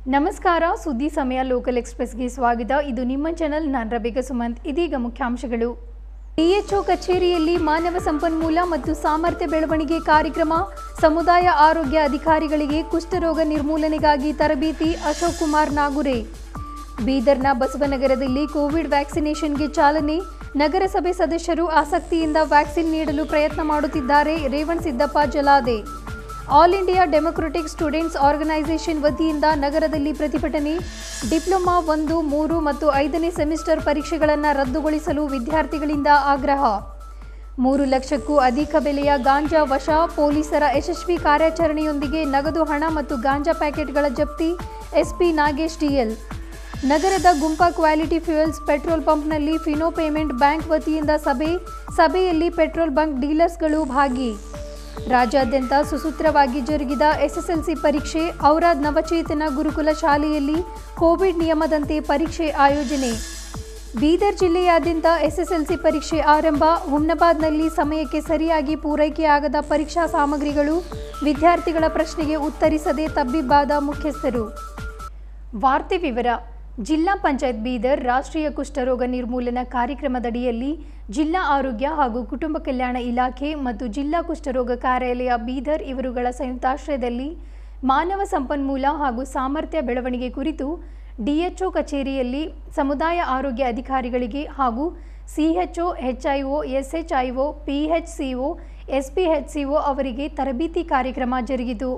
ನಮಸ್ಕಾರ ಸುದ್ದಿ ಸಮಯ ಲೋಕಲ್ ಎಕ್ಸ್ಪ್ರೆಸ್ಗೆ ಸ್ವಾಗತ ಇದು ನಿಮ್ಮ ಚಾನೆಲ್ ನಾನು ರಬಿಕಾ ಸುಮಂತ್ ಇದೀಗ ಮುಖ್ಯಾಂಶಗಳು ಡಿಎಚ್ಒ ಕಚೇರಿಯಲ್ಲಿ ಮಾನವ ಸಂಪನ್ಮೂಲ ಮತ್ತು ಸಾಮರ್ಥ್ಯ ಬೆಳವಣಿಗೆ ಕಾರ್ಯಕ್ರಮ ಸಮುದಾಯ ಆರೋಗ್ಯ ಅಧಿಕಾರಿಗಳಿಗೆ ಕುಷ್ಠರೋಗ ನಿರ್ಮೂಲನೆಗಾಗಿ ತರಬೇತಿ ಅಶೋಕ್ ಕುಮಾರ್ ನಾಗುರೆ ಬೀದರ್ನ ಬಸವನಗರದಲ್ಲಿ ಕೋವಿಡ್ ವ್ಯಾಕ್ಸಿನೇಷನ್ಗೆ ಚಾಲನೆ ನಗರಸಭೆ ಸದಸ್ಯರು ಆಸಕ್ತಿಯಿಂದ ವ್ಯಾಕ್ಸಿನ್ ನೀಡಲು ಪ್ರಯತ್ನ ಮಾಡುತ್ತಿದ್ದಾರೆ Revansiddappa Jalade all India democratic students organisation ವತಿಯಿಂದ ನಗರದಲ್ಲಿ ಪ್ರತಿಭಟನೆ ಡಿಪ್ಲೊಮಾ ಒಂದು ಮೂರು ಮತ್ತು ಐದನೇ ಸೆಮಿಸ್ಟರ್ ಪರೀಕ್ಷೆಗಳನ್ನು ರದ್ದುಗೊಳಿಸಲು ವಿದ್ಯಾರ್ಥಿಗಳಿಂದ ಆಗ್ರಹ ಮೂರು ಲಕ್ಷಕ್ಕೂ ಅಧಿಕ ಬೆಲೆಯ ಗಾಂಜಾ ವಶ ಪೊಲೀಸರ ಯಶಸ್ವಿ ಕಾರ್ಯಾಚರಣೆಯೊಂದಿಗೆ ನಗದು ಹಣ ಮತ್ತು ಗಾಂಜಾ ಪ್ಯಾಕೆಟ್ಗಳ ಜಪ್ತಿ ಎಸ್ಪಿ ನಾಗೇಶ್ ಟಿಎಲ್ ನಗರದ ಗುಂಪಾ ಕ್ವಾಲಿಟಿ ಫ್ಯೂಯಲ್ಸ್ ಪೆಟ್ರೋಲ್ ಪಂಪ್ನಲ್ಲಿ ಫಿನೋ ಪೇಮೆಂಟ್ ಬ್ಯಾಂಕ್ ವತಿಯಿಂದ ಸಭೆ ಸಭೆಯಲ್ಲಿ ಪೆಟ್ರೋಲ್ ಬಂಕ್ ಡೀಲರ್ಸ್ಗಳು ಭಾಗಿ ರಾಜ್ಯಾದ್ಯಂತ ಸುಸೂತ್ರವಾಗಿ ಜರುಗಿದ ಎಸ್ಎಸ್ಎಲ್ಸಿ ಪರೀಕ್ಷೆ ಔರಾದ್ ನವಚೇತನ ಗುರುಕುಲ ಶಾಲೆಯಲ್ಲಿ ಕೋವಿಡ್ ನಿಯಮದಂತೆ ಪರೀಕ್ಷೆ ಆಯೋಜನೆ ಬೀದರ್ ಜಿಲ್ಲೆಯಾದ್ಯಂತ ಎಸ್ಎಸ್ಎಲ್ಸಿ ಪರೀಕ್ಷೆ ಆರಂಭ ಹುಮ್ನಾಬಾದ್ನಲ್ಲಿ ಸಮಯಕ್ಕೆ ಸರಿಯಾಗಿ ಪೂರೈಕೆಯಾಗದ ಪರೀಕ್ಷಾ ಸಾಮಗ್ರಿಗಳು ವಿದ್ಯಾರ್ಥಿಗಳ ಪ್ರಶ್ನೆಗೆ ಉತ್ತರಿಸದೆ ತಬ್ಬಿಬ್ಬಾದ ಮುಖ್ಯಸ್ಥರು ವಾರ್ತೆ ವಿವರ ಜಿಲ್ಲಾ ಪಂಚಾಯತ್ ಬೀದರ್ ರಾಷ್ಟ್ರೀಯ ಕುಷ್ಠರೋಗ ನಿರ್ಮೂಲನಾ ಕಾರ್ಯಕ್ರಮದಡಿಯಲ್ಲಿ ಜಿಲ್ಲಾ ಆರೋಗ್ಯ ಹಾಗೂ ಕುಟುಂಬ ಕಲ್ಯಾಣ ಇಲಾಖೆ ಮತ್ತು ಜಿಲ್ಲಾ ಕುಷ್ಠರೋಗ ಕಾರ್ಯಾಲಯ ಬೀದರ್ ಇವರುಗಳ ಸಂಯುಕ್ತಾಶ್ರಯದಲ್ಲಿ ಮಾನವ ಸಂಪನ್ಮೂಲ ಹಾಗೂ ಸಾಮರ್ಥ್ಯ ಬೆಳವಣಿಗೆ ಕುರಿತು ಡಿಎಚ್ಒ ಕಚೇರಿಯಲ್ಲಿ ಸಮುದಾಯ ಆರೋಗ್ಯ ಅಧಿಕಾರಿಗಳಿಗೆ ಹಾಗೂ ಸಿಎಚ್ಒ ಎಚ್ಐಒ ಎಸ್ಎಚ್ಐಒ ಪಿಎಚ್ಸಿಒ ಎಸ್ಪಿಎಚ್ಸಿಒ ಅವರಿಗೆ ತರಬೇತಿ ಕಾರ್ಯಕ್ರಮ ಜರುಗಿತು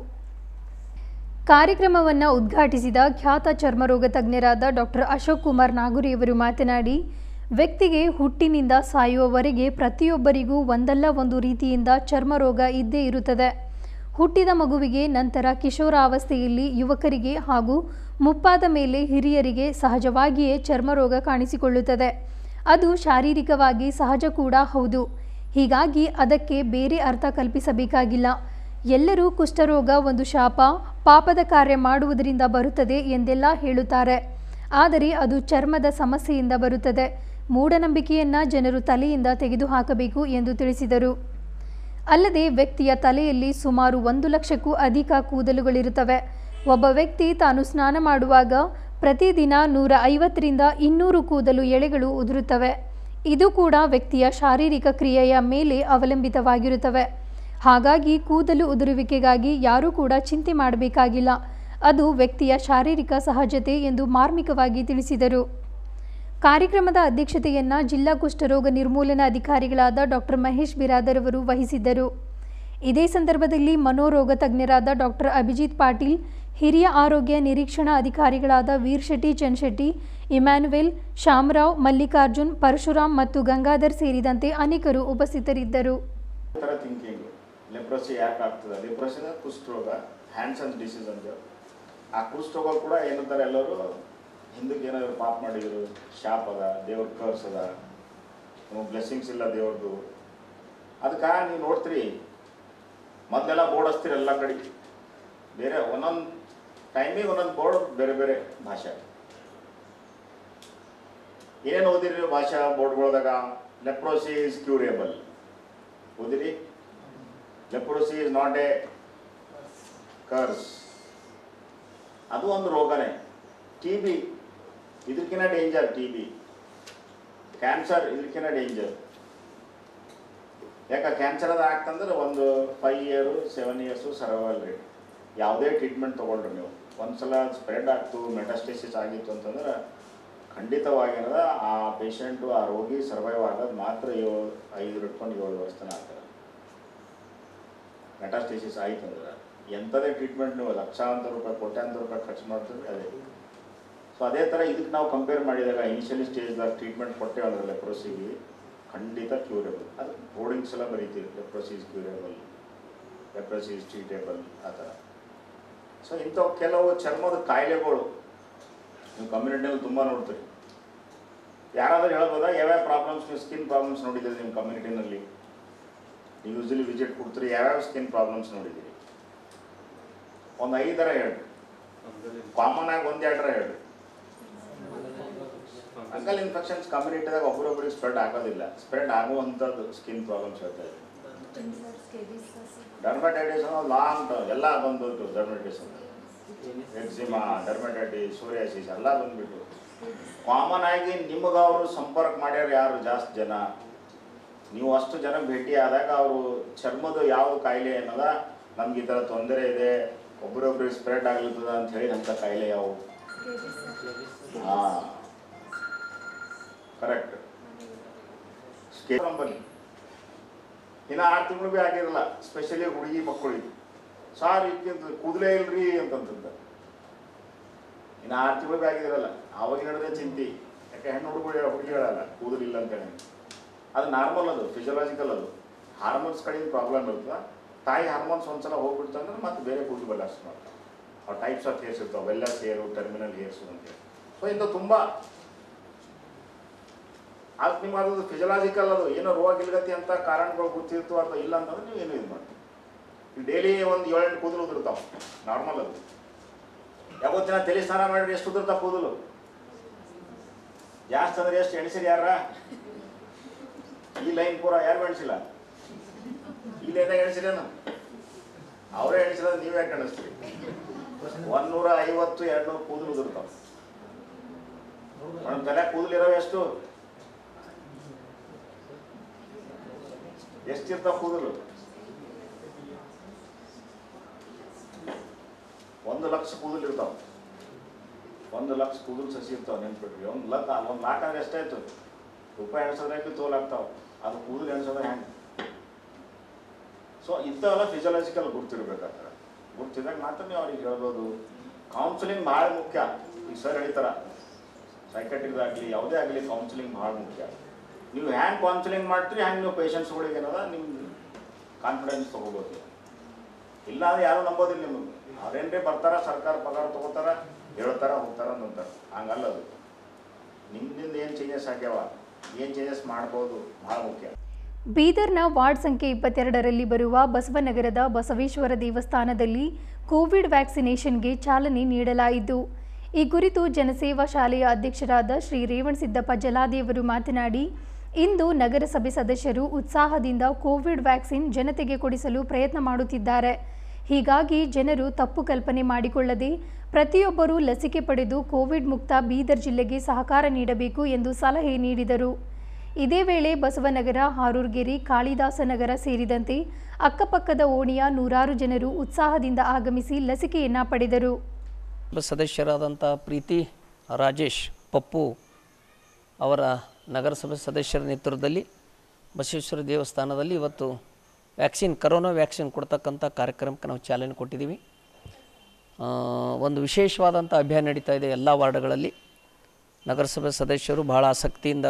ಕಾರ್ಯಕ್ರಮವನ್ನು ಉದ್ಘಾಟಿಸಿದ ಖ್ಯಾತ ಚರ್ಮರೋಗ ತಜ್ಞರಾದ ಡಾಕ್ಟರ್ ಅಶೋಕ್ ಕುಮಾರ್ ನಾಗುರಿಯವರು ಮಾತನಾಡಿ ವ್ಯಕ್ತಿಗೆ ಹುಟ್ಟಿನಿಂದ ಸಾಯುವವರೆಗೆ ಪ್ರತಿಯೊಬ್ಬರಿಗೂ ಒಂದಲ್ಲ ಒಂದು ರೀತಿಯಿಂದ ಚರ್ಮರೋಗ ಇದ್ದೇ ಇರುತ್ತದೆ ಹುಟ್ಟಿದ ಮಗುವಿಗೆ ನಂತರ ಕಿಶೋರಾವಸ್ಥೆಯಲ್ಲಿ ಯುವಕರಿಗೆ ಹಾಗೂ ಮುಪ್ಪಾದ ಮೇಲೆ ಹಿರಿಯರಿಗೆ ಸಹಜವಾಗಿಯೇ ಚರ್ಮರೋಗ ಕಾಣಿಸಿಕೊಳ್ಳುತ್ತದೆ ಅದು ಶಾರೀರಿಕವಾಗಿ ಸಹಜ ಕೂಡ ಹೌದು ಹೀಗಾಗಿ ಅದಕ್ಕೆ ಬೇರೆ ಅರ್ಥ ಕಲ್ಪಿಸಬೇಕಾಗಿಲ್ಲ ಎಲ್ಲರೂ ಕುಷ್ಠರೋಗ ಒಂದು ಶಾಪ ಪಾಪದ ಕಾರ್ಯ ಮಾಡುವುದರಿಂದ ಬರುತ್ತದೆ ಎಂದೆಲ್ಲ ಹೇಳುತ್ತಾರೆ ಆದರೆ ಅದು ಚರ್ಮದ ಸಮಸ್ಯೆಯಿಂದ ಬರುತ್ತದೆ ಮೂಢನಂಬಿಕೆಯನ್ನ ಜನರು ತಲೆಯಿಂದ ತೆಗೆದುಹಾಕಬೇಕು ಎಂದು ತಿಳಿಸಿದರು ಅಲ್ಲದೆ ವ್ಯಕ್ತಿಯ ತಲೆಯಲ್ಲಿ ಸುಮಾರು ಒಂದು ಲಕ್ಷಕ್ಕೂ ಅಧಿಕ ಕೂದಲುಗಳಿರುತ್ತವೆ ಒಬ್ಬ ವ್ಯಕ್ತಿ ತಾನು ಸ್ನಾನ ಮಾಡುವಾಗ ಪ್ರತಿದಿನ ನೂರ ಐವತ್ತರಿಂದ ಇನ್ನೂರು ಕೂದಲು ಎಳೆಗಳು ಉದುರುತ್ತವೆ ಇದು ಕೂಡ ವ್ಯಕ್ತಿಯ ಶಾರೀರಿಕ ಕ್ರಿಯೆಯ ಮೇಲೆ ಅವಲಂಬಿತವಾಗಿರುತ್ತವೆ ಹಾಗಾಗಿ ಕೂದಲು ಉದುರುವಿಕೆಗಾಗಿ ಯಾರೂ ಕೂಡ ಚಿಂತೆ ಮಾಡಬೇಕಾಗಿಲ್ಲ ಅದು ವ್ಯಕ್ತಿಯ ಶಾರೀರಿಕ ಸಹಜತೆ ಎಂದು ಮಾರ್ಮಿಕವಾಗಿ ತಿಳಿಸಿದರು ಕಾರ್ಯಕ್ರಮದ ಅಧ್ಯಕ್ಷತೆಯನ್ನ ಜಿಲ್ಲಾ ಕುಷ್ಠರೋಗ ನಿರ್ಮೂಲನಾ ಅಧಿಕಾರಿಗಳಾದ ಡಾಕ್ಟರ್ ಮಹೇಶ್ ಬಿರಾದರ್ ಅವರು ವಹಿಸಿದ್ದರು ಇದೇ ಸಂದರ್ಭದಲ್ಲಿ ಮನೋರೋಗ ತಜ್ಞರಾದ ಡಾಕ್ಟರ್ ಅಭಿಜಿತ್ ಪಾಟೀಲ್ ಹಿರಿಯ ಆರೋಗ್ಯ ನಿರೀಕ್ಷಣಾ ಅಧಿಕಾರಿಗಳಾದ ವೀರ್ ಶೆಟ್ಟಿ ಚನ್ಶೆಟ್ಟಿ ಇಮ್ಯಾನುವೆಲ್ ಶಾಮರಾವ್ ಮಲ್ಲಿಕಾರ್ಜುನ್ ಪರಶುರಾಮ್ ಮತ್ತು ಗಂಗಾಧರ್ ಸೇರಿದಂತೆ ಅನೇಕರು ಉಪಸ್ಥಿತರಿದ್ದರು ಥರ ಥಿಂಕಿಂಗ್ ಲೆಪ್ರಸಿ ಯಾಕೆ ಆಗ್ತದೆ ಲೆಪ್ರಸಿನ ಕುಷ್ಠರೋಗ ಹ್ಯಾಂಡ್ಸನ್ಸ್ ಡಿಸೀಸ್ ಅಂತ ಆ ಕುಷ್ಠರೋಗ ಕೂಡ ಏನಂತಾರೆ ಎಲ್ಲರೂ ಹಿಂದಕ್ಕೆ ಏನಾದ್ರು ಪಾಪ ಮಾಡಿದ್ರು ಶಾಪ್ ಅದ ದೇವ್ರ ಕರ್ಸ್ ಅದ ಬ್ಲೆಸ್ಸಿಂಗ್ಸ್ ಇಲ್ಲ ದೇವ್ರದ್ದು ಅದಕ್ಕೆ ನೀವು ನೋಡ್ತೀರಿ ಮೊದಲೆಲ್ಲ ಬೋರ್ಡ್ ಹಚ್ತೀರಿ ಎಲ್ಲ ಕಡೆ ಬೇರೆ ಒಂದೊಂದು ಟೈಮಿಗೆ ಒಂದೊಂದು ಬೋರ್ಡ್ ಬೇರೆ ಬೇರೆ ಭಾಷೆ ಏನೇನು ಓದಿರಿ ಭಾಷಾ ಬೋರ್ಡ್ಗಳದಾಗ ಲೆಪ್ರೋಸಿ ಇಸ್ ಕ್ಯೂರಿಯಬಲ್ ಓದಿರಿ leprosy is not a curse ಅದು ಒಂದು ರೋಗನೇ ಟಿ ಬಿ ಇದಕ್ಕಿಂತ ಡೇಂಜರ್ ಟಿ ಬಿ ಕ್ಯಾನ್ಸರ್ ಇದಕ್ಕಿಂತ ಡೇಂಜರ್ ಯಾಕೆ ಕ್ಯಾನ್ಸರ್ ಅದು ಆಗ್ತಂದ್ರೆ ಒಂದು five year seven years survival rate ಯಾವುದೇ ಟ್ರೀಟ್ಮೆಂಟ್ ತೊಗೊಳ್ರಿ ನೀವು ಒಂದ್ಸಲ ಸ್ಪ್ರೆಡ್ ಆಗ್ತು ಮೆಟಾಸ್ಟೇಸಿಸ್ ಆಗಿತ್ತು ಅಂತಂದ್ರೆ ಖಂಡಿತವಾಗಿರದ ಆ ಪೇಷಂಟು ಆ ರೋಗಿ ಸರ್ವೈವ್ ಆಗೋದು ಮಾತ್ರ ಏಳು ಐದು ಹಿಡ್ಕೊಂಡು ಏಳು ವರ್ಷ ತನಕ ಆಗ್ತಾರೆ ಮೆಟಾಸ್ಟೇಸಿಸ್ ಆಯ್ತು ಅಂದ್ರೆ ಎಂಥದೇ ಟ್ರೀಟ್ಮೆಂಟ್ ನೀವು ಲಕ್ಷಾಂತರ ರೂಪಾಯಿ ಕೋಟ್ಯಾಂತರ ರೂಪಾಯಿ ಖರ್ಚು ಮಾಡ್ತೀವಿ ಅದೇ ಸೊ ಅದೇ ಥರ ಇದಕ್ಕೆ ನಾವು ಕಂಪೇರ್ ಮಾಡಿದಾಗ ಇನಿಷಿಯಲಿ ಸ್ಟೇಜ್ದಾಗ ಟ್ರೀಟ್ಮೆಂಟ್ ಕೊಟ್ಟೇವೆ ಅಂದ್ರೆ ಲೆಪ್ರೋಸಿಗೆ ಖಂಡಿತ ಕ್ಯೂರೇಬಲ್ ಅದು ಬೋರ್ಡಿಂಗ್ಸ್ ಎಲ್ಲ ಬರೀತೀವಿ leprosy is curable leprosy is treatable ಆ ಥರ ಸೊ ಇಂಥವು ಕೆಲವು ಚರ್ಮದ ಕಾಯಿಲೆಗಳು ನೀವು ಕಮ್ಯುನಿಟಿಯಲ್ಲಿ ತುಂಬ ನೋಡ್ತೀರಿ ಯಾರಾದರೂ ಹೇಳ್ಬೋದಾ ಯಾವ್ಯಾವ ಪ್ರಾಬ್ಲಮ್ಸ್ ನೀವು ಸ್ಕಿನ್ ಪ್ರಾಬ್ಲಮ್ಸ್ ನೋಡಿದ್ದೀರಿ ನಿಮ್ಮ ಕಮ್ಯುನಿಟಿನಲ್ಲಿ ನೀವು ಯೂಸಲಿ ವಿಸಿಟ್ ಕೊಡ್ತೀರಿ ಯಾವ್ಯಾವ ಸ್ಕಿನ್ ಪ್ರಾಬ್ಲಮ್ಸ್ ನೋಡಿದ್ದೀರಿ ಒಂದು ಐದರ ಹೇಳ್ರಿ ಕಾಮನ್ ಆಗಿ ಒಂದು ಎರಡರ ಹೇಳ್ರಿ ಅಂಕಲ್ ಇನ್ಫೆಕ್ಷನ್ಸ್ ಕಮ್ಯುನಿಟಿದಾಗ ಒಬ್ಬರೊಬ್ಬರಿಗೆ ಸ್ಪ್ರೆಡ್ ಆಗೋದಿಲ್ಲ ಸ್ಪ್ರೆಡ್ ಆಗುವಂಥದ್ದು ಸ್ಕಿನ್ ಪ್ರಾಬ್ಲಮ್ಸ್ ಹೇಳ್ತಾ ಇದ್ದೀವಿ ಡರ್ಮಟೈಟಿಸ್ ಅನ್ನೋದು ಲಾಂಗ್ ಟರ್ಮ್ ಎಲ್ಲ ಬಂದು ಡರ್ಮಟೈಟಿಸ್ ಅಂತ ಎಕ್ಸಿಮಾ ಡರ್ಮೆಟೈಟಿಸ್ ಸೋರಿಯಾಸಿಸ್ ಎಲ್ಲ ಬಂದ್ಬಿಟ್ಟು ಕಾಮನ್ ಆಗಿ ನಿಮಗೆ ಅವರು ಸಂಪರ್ಕ ಮಾಡ್ಯಾರ ಯಾರು ಜಾಸ್ತಿ ಜನ ನೀವು ಅಷ್ಟು ಜನ ಭೇಟಿ ಆದಾಗ ಅವರು ಚರ್ಮದ ಯಾವ ಕಾಯಿಲೆ ಏನದ ನಮ್ಗೆ ಈ ಥರ ತೊಂದರೆ ಇದೆ ಒಬ್ರೊಬ್ರಿಗೆ ಸ್ಪ್ರೆಡ್ ಆಗ್ಲಿರ್ತದ ಅಂತ ಹೇಳಿ ಅಂತ ಕಾಯಿಲೆ ಯಾವುವು ಹಾಂ ಕರೆಕ್ಟ್ ಬನ್ನಿ ಇನ್ನು ಆರು ತಿಂಗಳು ಭೀ ಆಗಿರಲ್ಲ ಸ್ಪೆಷಲಿ ಹುಡುಗಿ ಮಕ್ಕಳಿಗೆ ಸಾರ್ ಇದಕ್ಕಿಂತ ಕೂದಲೇ ಇಲ್ರಿ ಅಂತಂತಂದ ಇನ್ನು ಆರು ತಿಂಗಳು ಭೀ ಆಗಿದಿರಲ್ಲ ಆವಾಗ ಹಿಡಿದ್ರೆ ಚಿಂತಿ ಯಾಕೆ ಹೆಣ್ಣು ಹುಡುಗರು ಹುಡುಗಿಗಳಲ್ಲ ಕೂದಲಿಲ್ಲ ಅಂತೇಳಿ ಅದು ನಾರ್ಮಲ್ ಅದು ಫಿಸಿಯಲಾಜಿಕಲ್ ಅದು ಹಾರ್ಮೋನ್ಸ್ ಕಡೆಯಿಂದ ಪ್ರಾಬ್ಲಮ್ ಇರ್ತದೆ ತಾಯಿ ಹಾರ್ಮೋನ್ಸ್ ಒಂದ್ಸಲ ಹೋಗ್ಬಿಡ್ತಂದ್ರೆ ಮತ್ತೆ ಬೇರೆ ಕೂದಲು ಬಲಾಸ್ಟ್ ಮಾಡ್ತಾರೆ ಆ ಟೈಪ್ಸ್ ಆಫ್ ಹೇರ್ಸ್ ಇರ್ತಾವೆ ವೆಲ್ಲಸ್ ಹೇರು ಟರ್ಮಿನಲ್ ಹೇರ್ಸು ಅಂತೇಳಿ ಸೊ ಇಂದು ತುಂಬ ಅದು ನಿಮ್ಮ ಅದು ಫಿಸಿಯಲಾಜಿಕಲ್ ಅದು ಏನೋ ರೋಗ ಇಲ್ಗತಿ ಅಂತ ಕಾರಣಗಳು ಗೊತ್ತಿರ್ತು ಅಥವಾ ಇಲ್ಲ ಅಂತಂದ್ರೆ ನೀವು ಏನು ಇದು ಮಾಡಿ ಈಗ ಡೈಲಿ ಒಂದು ಏಳೆಂಟು ಕೂದಲು ಉದುರ್ತಾವೆ ನಾರ್ಮಲ್ ಅದು ಯಾವತ್ತಿನ ತಲೆ ಸ್ನಾನ ಮಾಡಿದ್ರೆ ಎಷ್ಟು ಉದುರ್ತಾವೆ ಕೂದಲು ಜಾಸ್ತಿ ಅಂದ್ರೆ ಎಷ್ಟು ಎಣಿಸಿರಿ ಯಾರ ಈ ಲೈನ್ ಪೂರ ಯಾರು ಎಣಿಸಿಲ್ಲ ಈ ಲೈನಾಗ ಎಣಿಸಿರೇನು ಅವರೇ ಎಣಿಸಿಲ್ಲ ನೀವೇ ಯಾಕೆ ಎಣಿಸ್ತೀರಿ ಒಂದೂರ ಐವತ್ತು ಎರಡು ನೂರು ಕೂದಲು ಉದುರ್ತಾವೆ ನಮ್ಮ ತಲೆ ಕೂದಲು ಇರೋ ಎಷ್ಟು ಎಷ್ಟಿರ್ತಾವ ಕೂದಲು ಒಂದು ಲಕ್ಷ ಕೂದಲು ಇರ್ತಾವ ಒಂದು ಲಕ್ಷ ಕೂದಲು ಸಸಿ ಇರ್ತಾವ ನೆನ್ಪಿಟ್ರಿ ಒಂದು ಲಕ್ಷ ಒಂದು ಲಾಕ್ ಅಂದ್ರೆ ಎಷ್ಟಾಯ್ತು ರೂಪಾಯಿ ಎಣ್ಸೋದ್ರಾಗಿ ತೋಲಾಗ್ತಾವ ಅದು ಕೂದಲು ಎಣ್ಸೋದ್ರೆ ಹೆಂಗೆ ಸೊ ಇಂಥವೆಲ್ಲ ಫಿಸಿಯಲಾಜಿಕಲ್ ಗುರ್ತಿರ್ಬೇಕಾದ್ರೆ ಗುರ್ತಿದಾಗ ಮಾತ್ರ ನೀವು ಅವ್ರಿಗೆ ಹೇಳ್ಬೋದು ಕೌನ್ಸಿಲಿಂಗ್ ಭಾಳ ಮುಖ್ಯ ಈಗ ಸರ್ ಹೇಳ್ತಾರ ಸೈಕಟ್ರಿದಾಗಲಿ ಯಾವುದೇ ಆಗಲಿ ಕೌನ್ಸಿಲಿಂಗ್ ಭಾಳ ಮುಖ್ಯ ನೀವು ಹ್ಯಾಂಗೆ ಕೌನ್ಸಿಲಿಂಗ್ ಮಾಡ್ತೀರಿ ಹ್ಯಾಂಗೆ ನೀವು ಪೇಷಂಟ್ಸ್ಗಳಿಗೆ ಏನದ ನಿಮ್ಗೆ ಕಾನ್ಫಿಡೆನ್ಸ್ ತೊಗೋಬೋದು ಇಲ್ಲ ಅಂದ್ರೆ ಯಾರು ನಂಬೋದಿಲ್ಲ ನಿಮಗೆ ಅವ್ರೇನ್ರಿ ಬರ್ತಾರ ಸರ್ಕಾರ ಪಗಾರ ತೊಗೋತಾರ ಹೇಳ್ತಾರ ಹೋಗ್ತಾರ ಅಂತಾರ ಹಂಗಲ್ಲ ಅದು ನಿಮ್ಮಿಂದ ಏನು ಚೇಂಜಸ್ ಆಗ್ಯಾವ ಏನು ಚೇಂಜಸ್ ಮಾಡ್ಬೋದು ಭಾಳ ಮುಖ್ಯ ಬೀದರ್ನ ವಾರ್ಡ್ ಸಂಖ್ಯೆ ಇಪ್ಪತ್ತೆರಡರಲ್ಲಿ ಬರುವ ಬಸವನಗರದ ಬಸವೇಶ್ವರ ದೇವಸ್ಥಾನದಲ್ಲಿ ಕೋವಿಡ್ ವ್ಯಾಕ್ಸಿನೇಷನ್ಗೆ ಚಾಲನೆ ನೀಡಲಾಯಿತು ಈ ಕುರಿತು ಜನಸೇವಾ ಶಾಲೆಯ ಅಧ್ಯಕ್ಷರಾದ ಶ್ರೀ ರೇವಣಸಿದ್ದಪ್ಪ ಜಲಾದಿಯವರು ಮಾತನಾಡಿ ಇಂದು ನಗರಸಭೆ ಸದಸ್ಯರು ಉತ್ಸಾಹದಿಂದ ಕೋವಿಡ್ ವ್ಯಾಕ್ಸಿನ್ ಜನತೆಗೆ ಕೊಡಿಸಲು ಪ್ರಯತ್ನ ಮಾಡುತ್ತಿದ್ದಾರೆ ಹೀಗಾಗಿ ಜನರು ತಪ್ಪು ಕಲ್ಪನೆ ಮಾಡಿಕೊಳ್ಳದೆ ಪ್ರತಿಯೊಬ್ಬರೂ ಲಸಿಕೆ ಪಡೆದು ಕೋವಿಡ್ ಮುಕ್ತ ಬೀದರ್ ಜಿಲ್ಲೆಗೆ ಸಹಕಾರ ನೀಡಬೇಕು ಎಂದು ಸಲಹೆ ನೀಡಿದರು ಇದೇ ವೇಳೆ ಬಸವನಗರ ಹಾರೂರ್ಗೆರೆ ಕಾಳಿದಾಸನಗರ ಸೇರಿದಂತೆ ಅಕ್ಕಪಕ್ಕದ ಓಣಿಯ ನೂರಾರು ಜನರು ಉತ್ಸಾಹದಿಂದ ಆಗಮಿಸಿ ಲಸಿಕೆಯನ್ನ ಪಡೆದರು ಸದಸ್ಯರಾದಂಥ ಪ್ರೀತಿ ರಾಜೇಶ್ ಪಪ್ಪು ಅವರ ನಗರಸಭೆ ಸದಸ್ಯರ ನೇತೃತ್ವದಲ್ಲಿ ಬಸವೇಶ್ವರ ದೇವಸ್ಥಾನದಲ್ಲಿ ಇವತ್ತು ವ್ಯಾಕ್ಸಿನ್ ಕರೋನಾ ವ್ಯಾಕ್ಸಿನ್ ಕೊಡ್ತಕ್ಕಂಥ ಕಾರ್ಯಕ್ರಮಕ್ಕೆ ನಾವು ಚಾಲನೆ ಕೊಟ್ಟಿದ್ದೀವಿ ಆ, ಒಂದು ವಿಶೇಷವಾದಂಥ ಅಭಿಯಾನ ನಡೀತಾ ಇದೆ ಎಲ್ಲ ವಾರ್ಡ್ಗಳಲ್ಲಿ ನಗರಸಭೆ ಸದಸ್ಯರು ಭಾಳ ಆಸಕ್ತಿಯಿಂದ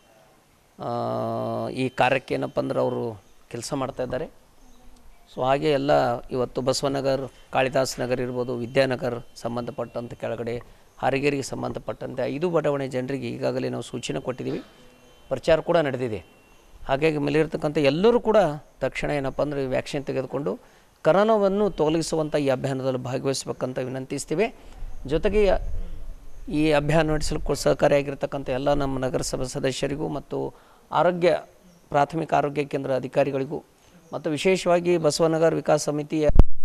ಆ, ಈ ಕಾರ್ಯಕ್ಕೆ ಏನಪ್ಪ ಅಂದ್ರೆ ಅವರು ಕೆಲಸ ಮಾಡ್ತಾ ಇದ್ದಾರೆ ಸೊ ಹಾಗೆ ಎಲ್ಲ ಇವತ್ತು ಬಸವನಗರ್ ಕಾಳಿದಾಸ್ ನಗರ್ ಇರ್ಬೋದು ವಿದ್ಯಾನಗರ್ ಸಂಬಂಧಪಟ್ಟಂಥ ಕೆಳಗಡೆ ಹಾರಿಗೇರಿಗೆ ಸಂಬಂಧಪಟ್ಟಂತೆ ಐದು ಬಡಾವಣೆ ಜನರಿಗೆ ಈಗಾಗಲೇ ನಾವು ಸೂಚನೆ ಕೊಟ್ಟಿದ್ದೀವಿ ಪ್ರಚಾರ ಕೂಡ ನಡೆದಿದೆ ಹಾಗಾಗಿ ಮೇಲಿರ್ತಕ್ಕಂಥ ಎಲ್ಲರೂ ಕೂಡ ತಕ್ಷಣ ಏನಪ್ಪ ಅಂದರೆ ವ್ಯಾಕ್ಸಿನ್ ತೆಗೆದುಕೊಂಡು ಕರೋನಾವನ್ನು ತೊಲಗಿಸುವಂಥ ಈ ಅಭಿಯಾನದಲ್ಲಿ ಭಾಗವಹಿಸಬೇಕಂತ ವಿನಂತಿಸ್ತೀವಿ ಜೊತೆಗೆ ಈ ಅಭಿಯಾನ ನಡೆಸಲಿಕ್ಕೆ ಸಹಕಾರಿಯಾಗಿರ್ತಕ್ಕಂಥ ಎಲ್ಲ ನಮ್ಮ ನಗರಸಭೆ ಸದಸ್ಯರಿಗೂ ಮತ್ತು ಆರೋಗ್ಯ ಪ್ರಾಥಮಿಕ ಆರೋಗ್ಯ ಕೇಂದ್ರ ಅಧಿಕಾರಿಗಳಿಗೂ ಮತ್ತು ವಿಶೇಷವಾಗಿ ಬಸವನಗರ ವಿಕಾಸ ಸಮಿತಿಯ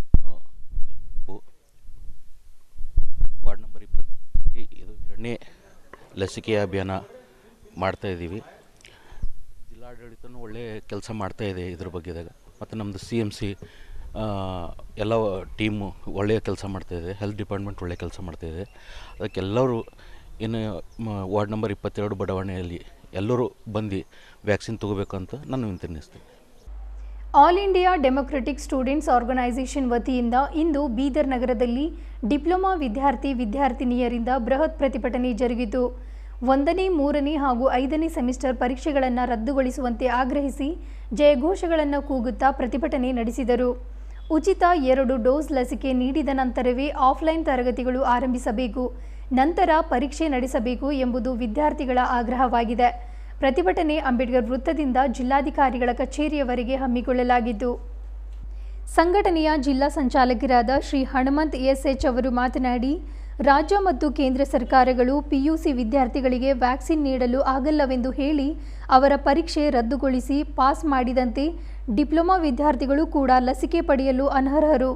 ವಾರ್ಡ್ ನಂಬರ್ ಇಪ್ಪತ್ತು ಇದು ಎರಡನೇ ಲಸಿಕೆ ಅಭಿಯಾನ ಮಾಡ್ತಾ ಇದ್ದೀವಿ ಜಿಲ್ಲಾಡಳಿತನೂ ಒಳ್ಳೆ ಕೆಲಸ ಮಾಡ್ತಾ ಇದೆ ಇದ್ರ ಬಗ್ಗೆದಾಗ ಮತ್ತು ನಮ್ಮದು ಸಿ ಎಮ್ ಸಿ ಎಲ್ಲ ಟೀಮು ಒಳ್ಳೆಯ ಕೆಲಸ ಮಾಡ್ತಾ ಇದೆ ಹೆಲ್ತ್ ಡಿಪಾರ್ಟ್ಮೆಂಟ್ ಒಳ್ಳೆಯ ಕೆಲಸ ಮಾಡ್ತಾ ಇದೆ ಅದಕ್ಕೆಲ್ಲರೂ ಇನ್ನು ಮ- ವಾರ್ಡ್ ನಂಬರ್ ಇಪ್ಪತ್ತೆರಡು ಬಡಾವಣೆಯಲ್ಲಿ ಎಲ್ಲರೂ ಬಂದು ವ್ಯಾಕ್ಸಿನ್ ತೊಗೋಬೇಕಂತ ನಾನು ವಿನಂತಿಸ್ತೇನೆ all India democratic students organisation ವತಿಯಿಂದ ಇಂದು ಬೀದರ್ ನಗರದಲ್ಲಿ ಡಿಪ್ಲೊಮಾ ವಿದ್ಯಾರ್ಥಿ ವಿದ್ಯಾರ್ಥಿನಿಯರಿಂದ ಬೃಹತ್ ಪ್ರತಿಭಟನೆ ಜರುಗಿತು ಒಂದನೇ ಮೂರನೇ ಹಾಗೂ ಐದನೇ ಸೆಮಿಸ್ಟರ್ ಪರೀಕ್ಷೆಗಳನ್ನು ರದ್ದುಗೊಳಿಸುವಂತೆ ಆಗ್ರಹಿಸಿ ಜಯಘೋಷಗಳನ್ನು ಕೂಗುತ್ತಾ ಪ್ರತಿಭಟನೆ ನಡೆಸಿದರು ಉಚಿತ ಎರಡು ಡೋಸ್ ಲಸಿಕೆ ನೀಡಿದ ನಂತರವೇ ಆಫ್ಲೈನ್ ತರಗತಿಗಳು ಆರಂಭಿಸಬೇಕು ನಂತರ ಪರೀಕ್ಷೆ ನಡೆಸಬೇಕು ಎಂಬುದು ವಿದ್ಯಾರ್ಥಿಗಳ ಆಗ್ರಹವಾಗಿದೆ ಪ್ರತಿಭಟನೆ ಅಂಬೇಡ್ಕರ್ ವೃತ್ತದಿಂದ ಜಿಲ್ಲಾಧಿಕಾರಿಗಳ ಕಚೇರಿಯವರೆಗೆ ಹಮ್ಮಿಕೊಳ್ಳಲಾಗಿದ್ದು ಸಂಘಟನೆಯ ಜಿಲ್ಲಾ ಸಂಚಾಲಕರಾದ ಶ್ರೀ ಹನುಮಂತ್ ಎಸ್ಎಚ್ ಅವರು ಮಾತನಾಡಿ ರಾಜ್ಯ ಮತ್ತು ಕೇಂದ್ರ ಸರ್ಕಾರಗಳು ಪಿಯುಸಿ ವಿದ್ಯಾರ್ಥಿಗಳಿಗೆ ವ್ಯಾಕ್ಸಿನ್ ನೀಡಲು ಆಗಲ್ಲವೆಂದು ಹೇಳಿ ಅವರ ಪರೀಕ್ಷೆ ರದ್ದುಗೊಳಿಸಿ ಪಾಸ್ ಮಾಡಿದಂತೆ ಡಿಪ್ಲೊಮಾ ವಿದ್ಯಾರ್ಥಿಗಳು ಕೂಡ ಲಸಿಕೆ ಪಡೆಯಲು ಅನರ್ಹರು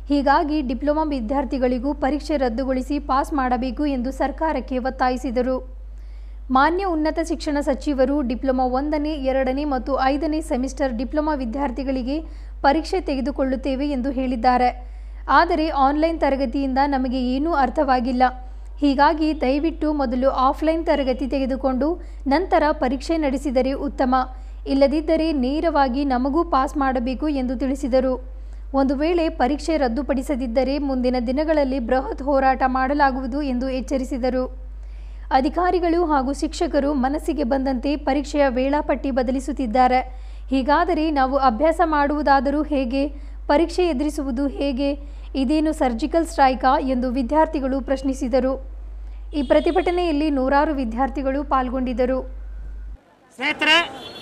ಹೀಗಾಗಿ ಡಿಪ್ಲೊಮಾ ವಿದ್ಯಾರ್ಥಿಗಳಿಗೂ ಪರೀಕ್ಷೆ ರದ್ದುಗೊಳಿಸಿ ಪಾಸ್ ಮಾಡಬೇಕು ಎಂದು ಸರ್ಕಾರಕ್ಕೆ ಒತ್ತಾಯಿಸಿದರು ಮಾನ್ಯ ಉನ್ನತ ಶಿಕ್ಷಣ ಸಚಿವರು ಡಿಪ್ಲೊಮಾ ಒಂದನೇ ಎರಡನೇ ಮತ್ತು ಐದನೇ ಸೆಮಿಸ್ಟರ್ ಡಿಪ್ಲೊಮಾ ವಿದ್ಯಾರ್ಥಿಗಳಿಗೆ ಪರೀಕ್ಷೆ ತೆಗೆದುಕೊಳ್ಳುತ್ತೇವೆ ಎಂದು ಹೇಳಿದ್ದಾರೆ ಆದರೆ ಆನ್ಲೈನ್ ತರಗತಿಯಿಂದ ನಮಗೆ ಏನೂ ಅರ್ಥವಾಗಿಲ್ಲ ಹೀಗಾಗಿ ದಯವಿಟ್ಟು ಮೊದಲು ಆಫ್ಲೈನ್ ತರಗತಿ ತೆಗೆದುಕೊಂಡು ನಂತರ ಪರೀಕ್ಷೆ ನಡೆಸಿದರೆ ಉತ್ತಮ ಇಲ್ಲದಿದ್ದರೆ ನೇರವಾಗಿ ನಮಗೂ ಪಾಸ್ ಮಾಡಬೇಕು ಎಂದು ತಿಳಿಸಿದರು ಒಂದು ವೇಳೆ ಪರೀಕ್ಷೆ ರದ್ದುಪಡಿಸದಿದ್ದರೆ ಮುಂದಿನ ದಿನಗಳಲ್ಲಿ ಬೃಹತ್ ಹೋರಾಟ ಮಾಡಲಾಗುವುದು ಎಂದು ಎಚ್ಚರಿಸಿದರು ಅಧಿಕಾರಿಗಳು ಹಾಗೂ ಶಿಕ್ಷಕರು ಮನಸ್ಸಿಗೆ ಬಂದಂತೆ ಪರೀಕ್ಷೆಯ ವೇಳಾಪಟ್ಟಿ ಬದಲಿಸುತ್ತಿದ್ದಾರೆ ಹೀಗಾದರೆ ನಾವು ಅಭ್ಯಾಸ ಮಾಡುವುದಾದರೂ ಹೇಗೆ ಪರೀಕ್ಷೆ ಎದುರಿಸುವುದು ಹೇಗೆ ಇದೇನು ಸರ್ಜಿಕಲ್ ಸ್ಟ್ರೈಕಾ ಎಂದು ವಿದ್ಯಾರ್ಥಿಗಳು ಪ್ರಶ್ನಿಸಿದರು ಈ ಪ್ರತಿಭಟನೆಯಲ್ಲಿ ನೂರಾರು ವಿದ್ಯಾರ್ಥಿಗಳು ಪಾಲ್ಗೊಂಡಿದ್ದರು ಸ್ನೇಹಿತರೆ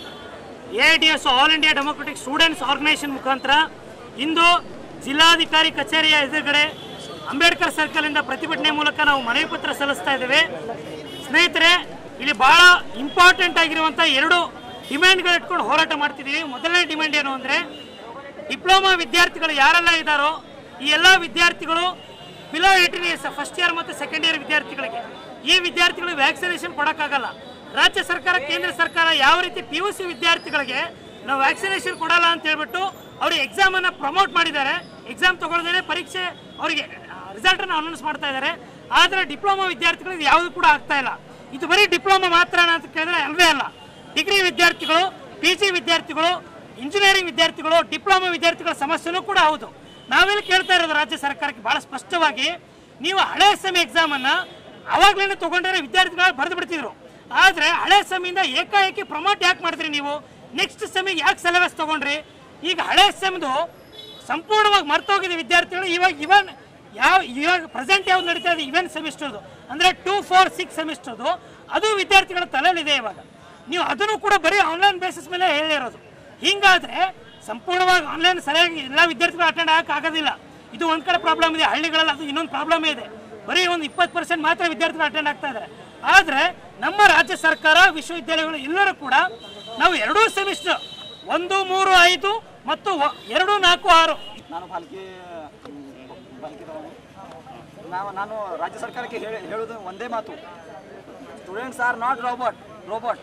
A D S all India democratic students organisation ಮುಖಾಂತರ ಇಂದು ಜಿಲ್ಲಾಧಿಕಾರಿ ಕಚೇರಿಯ ಎದುರುಗಡೆ ಅಂಬೇಡ್ಕರ್ ಸರ್ಕಲ್ ಇಂದ ಪ್ರತಿಭಟನೆ ಮೂಲಕ ನಾವು ಮನವಿ ಪತ್ರ ಸಲ್ಲಿಸ್ತಾ ಇದ್ದೇವೆ ಸ್ನೇಹಿತರೆ ಇಲ್ಲಿ ಬಹಳ ಇಂಪಾರ್ಟೆಂಟ್ ಆಗಿರುವಂಥ ಎರಡು ಡಿಮ್ಯಾಂಡ್ಗಳು ಇಟ್ಕೊಂಡು ಹೋರಾಟ ಮಾಡ್ತಿದ್ದೀವಿ ಮೊದಲನೇ ಡಿಮ್ಯಾಂಡ್ ಏನು ಅಂದರೆ ಡಿಪ್ಲೊಮಾ ವಿದ್ಯಾರ್ಥಿಗಳು ಯಾರೆಲ್ಲ ಇದ್ದಾರೋ ಈ ಎಲ್ಲ ವಿದ್ಯಾರ್ಥಿಗಳು below eighteen years first year ಮತ್ತು ಸೆಕೆಂಡ್ ಇಯರ್ ವಿದ್ಯಾರ್ಥಿಗಳಿಗೆ ಈ ವಿದ್ಯಾರ್ಥಿಗಳಿಗೆ ವ್ಯಾಕ್ಸಿನೇಷನ್ ಕೊಡೋಕ್ಕಾಗಲ್ಲ ರಾಜ್ಯ ಸರ್ಕಾರ ಕೇಂದ್ರ ಸರ್ಕಾರ ಯಾವ ರೀತಿ ಪಿ ಯು ಸಿ ವಿದ್ಯಾರ್ಥಿಗಳಿಗೆ ನಾವು ವ್ಯಾಕ್ಸಿನೇಷನ್ ಕೊಡಲ್ಲ ಅಂತ ಹೇಳ್ಬಿಟ್ಟು ಅವ್ರಿಗೆ ಎಕ್ಸಾಮನ್ನು ಪ್ರಮೋಟ್ ಮಾಡಿದ್ದಾರೆ ಎಕ್ಸಾಮ್ ತಗೊಳ್ದೇನೆ ಪರೀಕ್ಷೆ ಅವರಿಗೆ ರಿಸಲ್ಟನ್ನು ಅನೌನ್ಸ್ ಮಾಡ್ತಾ ಇದ್ದಾರೆ ಆದರೆ ಡಿಪ್ಲೊಮಾ ವಿದ್ಯಾರ್ಥಿಗಳಿಗೆ ಯಾವುದು ಕೂಡ ಆಗ್ತಾ ಇಲ್ಲ ಇದು ಬರೀ ಡಿಪ್ಲೊಮಾ ಮಾತ್ರ ಅಂತ ಕೇಳಿದ್ರೆ ಅಲ್ವೇ ಅಲ್ಲ ಡಿಗ್ರಿ ವಿದ್ಯಾರ್ಥಿಗಳು ಪಿ ಜಿ ವಿದ್ಯಾರ್ಥಿಗಳು ಇಂಜಿನಿಯರಿಂಗ್ ವಿದ್ಯಾರ್ಥಿಗಳು ಡಿಪ್ಲೊಮಾ ವಿದ್ಯಾರ್ಥಿಗಳ ಸಮಸ್ಯೆನೂ ಕೂಡ ಹೌದು ನಾವೆಲ್ಲ ಕೇಳ್ತಾ ಇರೋದು ರಾಜ್ಯ ಸರ್ಕಾರಕ್ಕೆ ಬಹಳ ಸ್ಪಷ್ಟವಾಗಿ ನೀವು ಹಳೆ ಸೆಮಿ ಎಕ್ಸಾಮ್ ಅನ್ನ ಅವಾಗ್ಲೇನೆ ತಗೊಂಡಿರೋ ವಿದ್ಯಾರ್ಥಿಗಳು ಬರೆದು ಬಿಡ್ತಿದ್ರು ಆದ್ರೆ ಹಳೆ ಸೆಮಿಂದ ಏಕಾಏಕಿ ಪ್ರಮೋಟ್ ಯಾಕೆ ಮಾಡಿದ್ರಿ ನೀವು ನೆಕ್ಸ್ಟ್ ಸೆಮಿಗೆ ಯಾಕೆ ಸಿಲೆಬಸ್ ತಗೊಂಡ್ರಿ ಈಗ ಹಳೆ ಸೆಮ್ದು ಸಂಪೂರ್ಣವಾಗಿ ಮರ್ತೋಗಿದೆ ವಿದ್ಯಾರ್ಥಿಗಳು ಇವಾಗ ಇವನ್ ಯಾವ ಇವಾಗ ಪ್ರೆಸೆಂಟ್ ಯಾವ್ದು ನಡೀತಾ ಇದೆ ಇವನ್ ಸೆಮಿಸ್ಟರ್ದು ಅಂದ್ರೆ ಟೂ ಫೋರ್ ಸಿಕ್ಸ್ ಸೆಮಿಸ್ಟರ್ದು ಅದು ವಿದ್ಯಾರ್ಥಿಗಳ ತಲೆಯಲ್ಲಿದೆ ಇವಾಗ ನೀವು ಅದನ್ನು ಕೂಡ ಬರೀ ಆನ್ಲೈನ್ ಬೇಸಿಸ್ ಮೇಲೆ ಹೇಳಿರೋದು ಹಿಂಗಾದ್ರೆ ಸಂಪೂರ್ಣವಾಗಿ ಆನ್ಲೈನ್ ಸರಿಯಾಗಿ ಎಲ್ಲ ವಿದ್ಯಾರ್ಥಿಗಳು ಅಟೆಂಡ್ ಆಗಕ್ಕೆ ಆಗೋದಿಲ್ಲ ಇದು ಒಂದ್ ಕಡೆ ಪ್ರಾಬ್ಲಮ್ ಇದೆ ಹಳ್ಳಿಗಳಲ್ಲಿ ಅದು ಇನ್ನೊಂದು ಪ್ರಾಬ್ಲಮ್ ಇದೆ ಬರೀ ಒಂದು ಇಪ್ಪತ್ತು ಪರ್ಸೆಂಟ್ ಮಾತ್ರ ವಿದ್ಯಾರ್ಥಿಗಳು ಅಟೆಂಡ್ ಆಗ್ತಾ ಇದ್ದಾರೆ ಆದ್ರೆ ನಮ್ಮ ರಾಜ್ಯ ಸರ್ಕಾರ ವಿಶ್ವವಿದ್ಯಾಲಯಗಳು ಎಲ್ಲರೂ ಕೂಡ ನಾವು ಎರಡೂ ಸೆಮಿಸ್ಟರ್ ಒಂದು ಮೂರು ಐದು ಮತ್ತು ಒ- ಎರಡು ನಾಲ್ಕು ಆರು ನಾನು ಬಾಲ್ಕಿ ಬಾಲ್ಕಿದವನು ನಾವು ನಾನು ರಾಜ್ಯ ಸರ್ಕಾರಕ್ಕೆ ಹೇಳಿ ಹೇಳೋದು ಒಂದೇ ಮಾತು students are not robot robot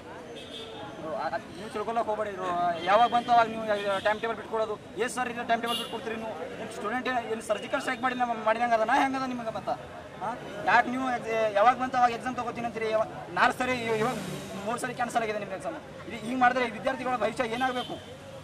ನೀವು ತಿಳ್ಕೊಳಕ್ಕೆ ಹೋಗ್ಬೇಡಿ ರೋ- ಯಾವಾಗ ಬಂತು ಅವಾಗ ನೀವು ಟೈಮ್ ಟೇಬಲ್ ಬಿಟ್ಕೊಡೋದು ಎಷ್ಟು ಸರ್ ಇದು ಟೈಮ್ ಟೇಬಲ್ ಬಿಟ್ಕೊಡ್ತೀರಿ ನೀವು ಸ್ಟೂಡೆಂಟ್ ಏನು ಸರ್ಜಿಕಲ್ ಸ್ಟ್ರೈಕ್ ಮಾಡಿ ನಮ್ಮ ಮಾಡಿದಂಗೆ ಅದನ್ನ ಹೆಂಗದ ನಿಮಗೆ ಮತ್ತ ಹಾಂ ಯಾಕೆ ನೀವು ex- ಯಾವಾಗ ಬಂತು ಅವಾಗ ಎಕ್ಸಾಮ್ ತಗೋತೀನಿ ಅಂತೀರಿ ಯಾವಾಗ ನಾಲ್ಕು ಸರಿ ಇವಾಗ ಮೂರು ಸರಿ ಕ್ಯಾನ್ಸಲ್ ಆಗಿದೆ ನಿಮ್ಮ ಎಕ್ಸಾಮ್ ಇದು ಹಿಂಗೆ ಮಾಡಿದ್ರೆ ವಿದ್ಯಾರ್ಥಿಗಳ ಭವಿಷ್ಯ ಏನಾಗಬೇಕು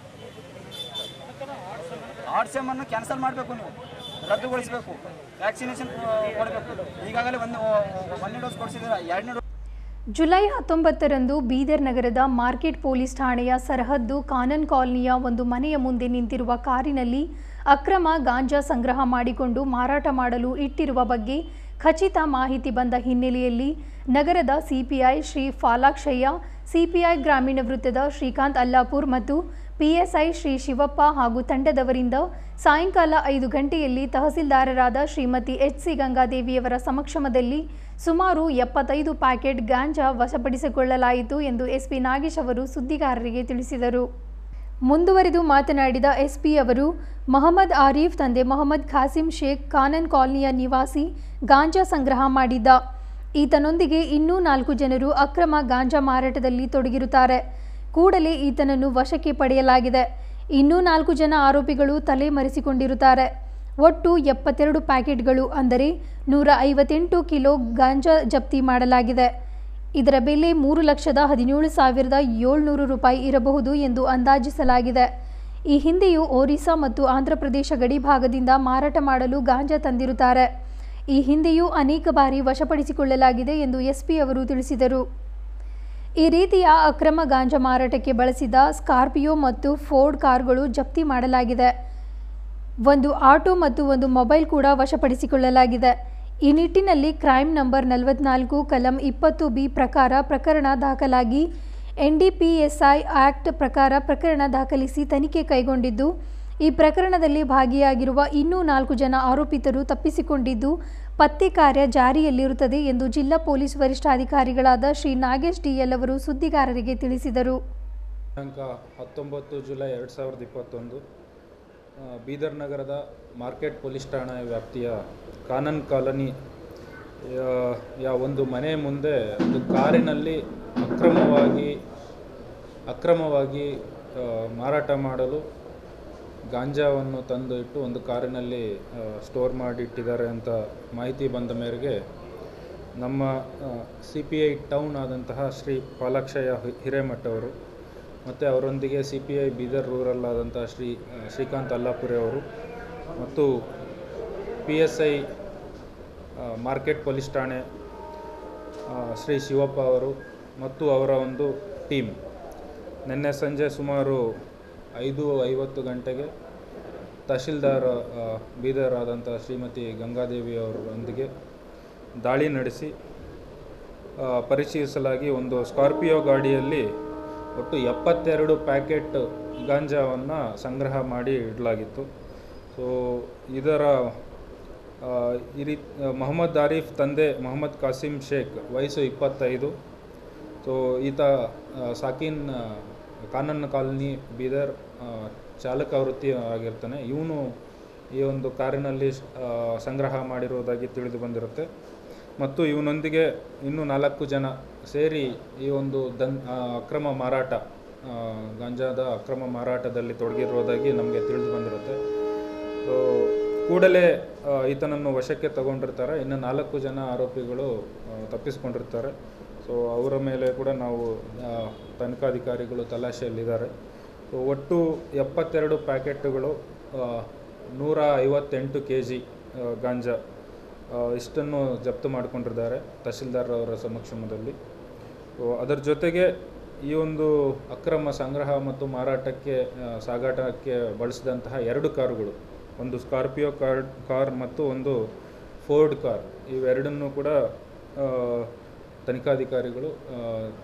ಆರ್ಟ್ ಸೆಮ್ ಅನ್ನು ಕ್ಯಾನ್ಸಲ್ ಮಾಡಬೇಕು ನೀವು ರದ್ದುಗೊಳಿಸಬೇಕು ವ್ಯಾಕ್ಸಿನೇಷನ್ ಕೊಡಬೇಕು ಈಗಾಗಲೇ ಒಂದು ಒಂದನೇ ಡೋಸ್ ಕೊಡಿಸಿದ್ರೆ ಎರಡನೇ ಡೋಸ್ ಜುಲೈ ಹತ್ತೊಂಬತ್ತರಂದು ಬೀದರ್ ನಗರದ ಮಾರ್ಕೆಟ್ ಪೊಲೀಸ್ ಠಾಣೆಯ ಸರಹದ್ದು ಕಾನನ್ ಕಾಲನಿಯ ಒಂದು ಮನೆಯ ಮುಂದೆ ನಿಂತಿರುವ ಕಾರಿನಲ್ಲಿ ಅಕ್ರಮ ಗಾಂಜಾ ಸಂಗ್ರಹ ಮಾಡಿಕೊಂಡು ಮಾರಾಟ ಮಾಡಲು ಇಟ್ಟಿರುವ ಬಗ್ಗೆ ಖಚಿತ ಮಾಹಿತಿ ಬಂದ ಹಿನ್ನೆಲೆಯಲ್ಲಿ ನಗರದ ಸಿಪಿಐ ಶ್ರೀ ಫಾಲಾಕ್ಷಯ್ಯ ಸಿಪಿಐ ಗ್ರಾಮೀಣ ವೃತ್ತದ ಶ್ರೀಕಾಂತ್ ಅಲ್ಲಾಪುರ್ ಮತ್ತು ಪಿಎಸ್ಐ ಶ್ರೀ ಶಿವಪ್ಪ ಹಾಗೂ ತಂಡದವರಿಂದ ಸಾಯಂಕಾಲ ಐದು ಗಂಟೆಯಲ್ಲಿ ತಹಸೀಲ್ದಾರರಾದ ಶ್ರೀಮತಿ ಎಚ್ ಸಿ ಗಂಗಾದೇವಿಯವರ ಸಮಕ್ಷಮದಲ್ಲಿ ಸುಮಾರು ಎಪ್ಪತ್ತೈದು ಪ್ಯಾಕೆಟ್ ಗಾಂಜಾ ವಶಪಡಿಸಿಕೊಳ್ಳಲಾಯಿತು ಎಂದು ಎಸ್ಪಿ ನಾಗೇಶ್ ಅವರು ಸುದ್ದಿಗಾರರಿಗೆ ತಿಳಿಸಿದರು ಮುಂದುವರೆದು ಮಾತನಾಡಿದ ಎಸ್ಪಿ ಅವರು ಮೊಹಮ್ಮದ್ ಆರೀಫ್ ತಂದೆ ಮೊಹಮ್ಮದ್ ಖಾಸಿಂ ಶೇಖ್ ಕಾನನ್ ಕಾಲನಿಯ ನಿವಾಸಿ ಗಾಂಜಾ ಸಂಗ್ರಹ ಮಾಡಿದ್ದ ಈತನೊಂದಿಗೆ ಇನ್ನೂ ನಾಲ್ಕು ಜನರು ಅಕ್ರಮ ಗಾಂಜಾ ಮಾರಾಟದಲ್ಲಿ ತೊಡಗಿರುತ್ತಾರೆ ಕೂಡಲೇ ಈತನನ್ನು ವಶಕ್ಕೆ ಪಡೆಯಲಾಗಿದೆ ಇನ್ನೂ ನಾಲ್ಕು ಜನ ಆರೋಪಿಗಳು ತಲೆ ಮರೆಸಿಕೊಂಡಿರುತ್ತಾರೆ ಒಟ್ಟು ಎಪ್ಪತ್ತೆರಡು ಪ್ಯಾಕೆಟ್ಗಳು ಅಂದರೆ ನೂರ ಐವತ್ತೆಂಟು ಕಿಲೋ ಗಾಂಜಾ ಜಪ್ತಿ ಮಾಡಲಾಗಿದೆ ಇದರ ಬೆಲೆ ಮೂರು ಲಕ್ಷದ ಹದಿನೇಳು ಸಾವಿರದ ಏಳ್ನೂರು ರೂಪಾಯಿ ಇರಬಹುದು ಎಂದು ಅಂದಾಜಿಸಲಾಗಿದೆ ಈ ಹಿಂದೆಯೂ ಒರಿಸ್ಸಾ ಮತ್ತು ಆಂಧ್ರಪ್ರದೇಶ ಗಡಿ ಭಾಗದಿಂದ ಮಾರಾಟ ಮಾಡಲು ಗಾಂಜಾ ತಂದಿರುತ್ತಾರೆ ಈ ಹಿಂದೆಯೂ ಅನೇಕ ಬಾರಿ ವಶಪಡಿಸಿಕೊಳ್ಳಲಾಗಿದೆ ಎಂದು ಎಸ್ಪಿ ಅವರು ತಿಳಿಸಿದರು ಈ ರೀತಿಯ ಅಕ್ರಮ ಗಾಂಜಾ ಮಾರಾಟಕ್ಕೆ ಬಳಸಿದ ಸ್ಕಾರ್ಪಿಯೋ ಮತ್ತು ಫೋರ್ಡ್ ಕಾರ್ಗಳು ಜಪ್ತಿ ಮಾಡಲಾಗಿದೆ ಒಂದು ಆಟೋ ಮತ್ತು ಒಂದು ಮೊಬೈಲ್ ಕೂಡ ವಶಪಡಿಸಿಕೊಳ್ಳಲಾಗಿದೆ ಈ ನಿಟ್ಟಿನಲ್ಲಿ ಕ್ರೈಮ್ ನಂಬರ್ ನಲವತ್ನಾಲ್ಕು ಕಲಂ ಇಪ್ಪತ್ತು ಬಿ ಪ್ರಕಾರ ಪ್ರಕರಣ ದಾಖಲಾಗಿ ಎನ್ಡಿಪಿಎಸ್ಐ ಆಕ್ಟ್ ಪ್ರಕಾರ ಪ್ರಕರಣ ದಾಖಲಿಸಿ ತನಿಖೆ ಕೈಗೊಂಡಿದ್ದು ಈ ಪ್ರಕರಣದಲ್ಲಿ ಭಾಗಿಯಾಗಿರುವ ಇನ್ನೂ ನಾಲ್ಕು ಜನ ಆರೋಪಿತರು ತಪ್ಪಿಸಿಕೊಂಡಿದ್ದು ಪತ್ತೆ ಕಾರ್ಯ ಜಾರಿಯಲ್ಲಿರುತ್ತದೆ ಎಂದು ಜಿಲ್ಲಾ ಪೊಲೀಸ್ ವರಿಷ್ಠಾಧಿಕಾರಿಗಳಾದ ಶ್ರೀ ನಾಗೇಶ್ ಡಿಎಲ್ ಅವರು ಸುದ್ದಿಗಾರರಿಗೆ ತಿಳಿಸಿದರು ದಿನಾಂಕ ಹತ್ತೊಂಬತ್ತು ಜುಲೈ ಎರಡು ಸಾವಿರದ ಇಪ್ಪತ್ತೊಂದು ಆ, ಬೀದರ್ ನಗರದ ಮಾರ್ಕೆಟ್ ಪೊಲೀಸ್ ಠಾಣಾ ವ್ಯಾಪ್ತಿಯ ಕಾನನ್ ಕಾಲನಿ ಯಾ- ಯಾ ಒಂದು ಮನೆ ಮುಂದೆ ಒಂದು ಕಾರಿನಲ್ಲಿ ಅಕ್ರಮವಾಗಿ ಅಕ್ರಮವಾಗಿ ಆ, ಮಾರಾಟ ಮಾಡಲು ಗಾಂಜಾವನ್ನು ತಂದು ಇಟ್ಟು ಒಂದು ಕಾರಿನಲ್ಲಿ ಆ, ಸ್ಟೋರ್ ಮಾಡಿಟ್ಟಿದ್ದಾರೆ ಅಂತ ಮಾಹಿತಿ ಬಂದ ಮೇರೆಗೆ ನಮ್ಮ ಸಿ ಪಿ ಐ ಟೌನ್ ಆದಂತಹ ಶ್ರೀ ಪಾಲಾಕ್ಷಯ್ಯ ಹಿ- ಹಿರೇಮಠ್ ಅವರು ಮತ್ತು ಅವರೊಂದಿಗೆ C P I Bidar rural ಆದಂತಹ ಶ್ರೀ ಆ, ಶ್ರೀಕಾಂತ್ ಅಲ್ಲಾಪುರೆ ಅವರು ಮತ್ತು P S I market police ಠಾಣೆ ಆ, ಶ್ರೀ ಶಿವಪ್ಪ ಅವರು ಮತ್ತು ಅವರ ಒಂದು ಟೀಮ್ ನಿನ್ನೆ ಸಂಜೆ ಸುಮಾರು ಐದು ಐವತ್ತು ಗಂಟೆಗೆ ತಹಶೀಲ್ದಾರ್ ಆ, ಬೀದರ್ ಆದಂಥ ಶ್ರೀಮತಿ ಗಂಗಾದೇವಿ ಅವರೊಂದಿಗೆ ದಾಳಿ ನಡೆಸಿ ಆ, ಪರಿಶೀಲಿಸಲಾಗಿ ಒಂದು ಸ್ಕಾರ್ಪಿಯೋ ಗಾಡಿಯಲ್ಲಿ ಒಟ್ಟು ಎಪ್ಪತ್ತೆರಡು ಪ್ಯಾಕೆಟ್ ಗಾಂಜಾವನ್ನು ಸಂಗ್ರಹ ಮಾಡಿ ಇಡಲಾಗಿತ್ತು ಸೊ ಇದರ ಆ, ಈ ರೀತಿ ಮೊಹಮ್ಮದ್ ಆರೀಫ್ ತಂದೆ ಮೊಹಮ್ಮದ್ ಕಾಸಿಂ ಶೇಖ್ ವಯಸ್ಸು ಇಪ್ಪತ್ತೈದು ಸೊ ಈತ ಆ, ಸಾಕಿನ್ ಆ, ಕಾನನ್ ಕಾಲನಿ ಬೀದರ್ ಆ, ಚಾಲಕ ವೃತ್ತಿ ಆಗಿರ್ತಾನೆ ಇವನು ಈ ಒಂದು ಕಾರಿನಲ್ಲಿ ಆ, ಸಂಗ್ರಹ ಮಾಡಿರುವುದಾಗಿ ತಿಳಿದು ಬಂದಿರುತ್ತೆ ಮತ್ತು ಇವನೊಂದಿಗೆ ಇನ್ನೂ ನಾಲ್ಕು ಜನ ಸೇರಿ ಈ ಒಂದು ದನ್ ಆ, ಅಕ್ರಮ ಮಾರಾಟ ಆ, ಗಾಂಜಾದ ಅಕ್ರಮ ಮಾರಾಟದಲ್ಲಿ ತೊಡಗಿರುವುದಾಗಿ ನಮಗೆ ತಿಳಿದು ಬಂದಿರುತ್ತೆ ಸೊ ಕೂಡಲೇ ಆ, ಈತನನ್ನು ವಶಕ್ಕೆ ತಗೊಂಡಿರ್ತಾರೆ ಇನ್ನು ನಾಲ್ಕು ಜನ ಆರೋಪಿಗಳು ಆ, ತಪ್ಪಿಸ್ಕೊಂಡಿರ್ತಾರೆ ಸೊ ಅವರ ಮೇಲೆ ಕೂಡ ನಾವು ಆ, ತನಿಖಾಧಿಕಾರಿಗಳು ತಲಾಶೆಯಲ್ಲಿದ್ದಾರೆ ಸೊ ಒಟ್ಟು ಎಪ್ಪತ್ತೆರಡು ಪ್ಯಾಕೆಟ್ಗಳು ಆ, ನೂರ ಐವತ್ತೆಂಟು ಕೆ ಜಿ ಗಾಂಜಾ ಆ, ಇಷ್ಟನ್ನು ಜಪ್ತು ಮಾಡಿಕೊಂಡಿದ್ದಾರೆ ತಹಶೀಲ್ದಾರ್ ಅವರ ಸಮಕ್ಷಮದಲ್ಲಿ ಸೊ ಅದರ ಜೊತೆಗೆ ಈ ಒಂದು ಅಕ್ರಮ ಸಂಗ್ರಹ ಮತ್ತು ಮಾರಾಟಕ್ಕೆ ಆ, ಸಾಗಾಟಕ್ಕೆ ಬಳಸಿದಂತಹ ಎರಡು ಕಾರುಗಳು ಒಂದು ಸ್ಕಾರ್ಪಿಯೋ ಕಾರ್ ಕಾರ್ ಮತ್ತು ಒಂದು ಫೋರ್ಡ್ ಕಾರ್ ಇವೆರಡನ್ನೂ ಕೂಡ ಆ, ತನಿಖಾಧಿಕಾರಿಗಳು ಆ,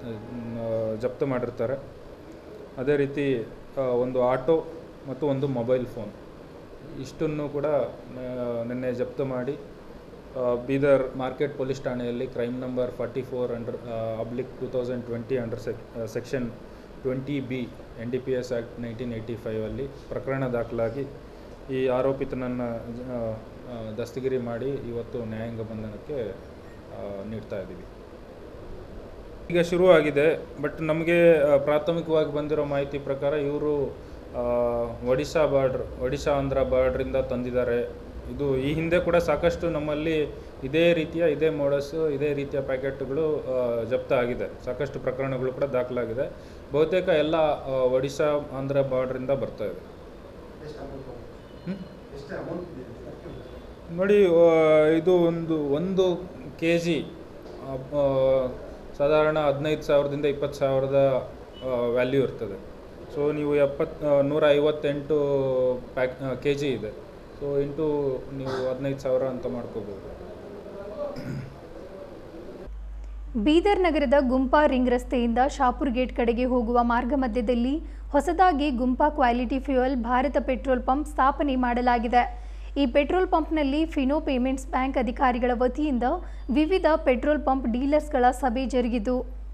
ಆ, ಜಪ್ತು ಮಾಡಿರ್ತಾರೆ ಅದೇ ರೀತಿ ಆ, ಒಂದು ಆಟೋ ಮತ್ತು ಒಂದು ಮೊಬೈಲ್ ಫೋನ್ ಇಷ್ಟನ್ನು ಕೂಡ ಆ, ನಿನ್ನೆ ಜಪ್ತು ಮಾಡಿ ಆ, ಬೀದರ್ ಮಾರ್ಕೆಟ್ ಪೊಲೀಸ್ ಠಾಣೆಯಲ್ಲಿ crime number forty four under oblique two thousand twenty under sec section twenty B N D P S act nineteen eighty ಫೈವಲ್ಲಿ ಪ್ರಕರಣ ದಾಖಲಾಗಿ ಈ ಆರೋಪಿತನನ್ನು ಆ, ಆ, ದಸ್ತಗಿರಿ ಮಾಡಿ ಇವತ್ತು ನ್ಯಾಯಾಂಗ ಬಂಧನಕ್ಕೆ ಆ, ನೀಡ್ತಾ ಇದ್ದೀವಿ ಈಗ ಶುರುವಾಗಿದೆ ಬಟ್ ನಮಗೆ ಆ, ಪ್ರಾಥಮಿಕವಾಗಿ ಬಂದಿರೋ ಮಾಹಿತಿ ಪ್ರಕಾರ ಇವರು ಒಡಿಶಾ ಬಾರ್ಡ್ರ್ ಒಡಿಶಾ ಆಂಧ್ರ ಬಾರ್ಡ್ರಿಂದ ತಂದಿದ್ದಾರೆ ಇದು ಈ ಹಿಂದೆ ಕೂಡ ಸಾಕಷ್ಟು ನಮ್ಮಲ್ಲಿ ಇದೇ ರೀತಿಯ ಇದೇ ಮೋಡಸ್ಸು ಇದೇ ರೀತಿಯ ಪ್ಯಾಕೆಟ್ಗಳು ಆ, ಜಪ್ತ ಆಗಿದೆ ಸಾಕಷ್ಟು ಪ್ರಕರಣಗಳು ಕೂಡ ದಾಖಲಾಗಿದೆ ಬಹುತೇಕ ಎಲ್ಲ ಆ, ಒಡಿಶಾ ಆಂಧ್ರ ಬಾರ್ಡ್ರಿಂದ ಬರ್ತಾ ಇದೆ ಹ್ಮ್? ನೋಡಿ ಆ, ಇದು ಒಂದು ಒಂದು ಕೆ ಜಿ ಸಾಧಾರಣ ಹದಿನೈದು ಸಾವಿರದಿಂದ ಇಪ್ಪತ್ತು ಸಾವಿರದ ವ್ಯಾಲ್ಯೂ ಇರ್ತದೆ ಸೊ ನೀವು ಎಪ್ಪತ್ತು ನೂರ ಐವತ್ತೆಂಟು ಪ್ಯಾಕ್ ಕೆ ಜಿ ಇದೆ ಸೊ ಇಂಟು ನೀವು ಹದಿನೈದು ಸಾವಿರ ಅಂತ ಮಾಡ್ಕೋಬೋದು ಬೀದರ್ ನಗರದ ಗುಂಪಾ ರಿಂಗ್ ರಸ್ತೆಯಿಂದ ಶಾಪುರ್ ಗೇಟ್ ಕಡೆಗೆ ಹೋಗುವ ಮಾರ್ಗ ಮಧ್ಯದಲ್ಲಿ ಹೊಸದಾಗಿ Gumpa quality fuel Bharat petrol pump ಸ್ಥಾಪನೆ ಮಾಡಲಾಗಿದೆ ಈ ಪೆಟ್ರೋಲ್ ಪಂಪ್ನಲ್ಲಿ ಫಿನೋ ಪೇಮೆಂಟ್ಸ್ ಬ್ಯಾಂಕ್ ಅಧಿಕಾರಿಗಳ ವತಿಯಿಂದ ವಿವಿಧ ಪೆಟ್ರೋಲ್ ಪಂಪ್ ಡೀಲರ್ಸ್ಗಳ ಸಭೆ ಜರುಗಿತು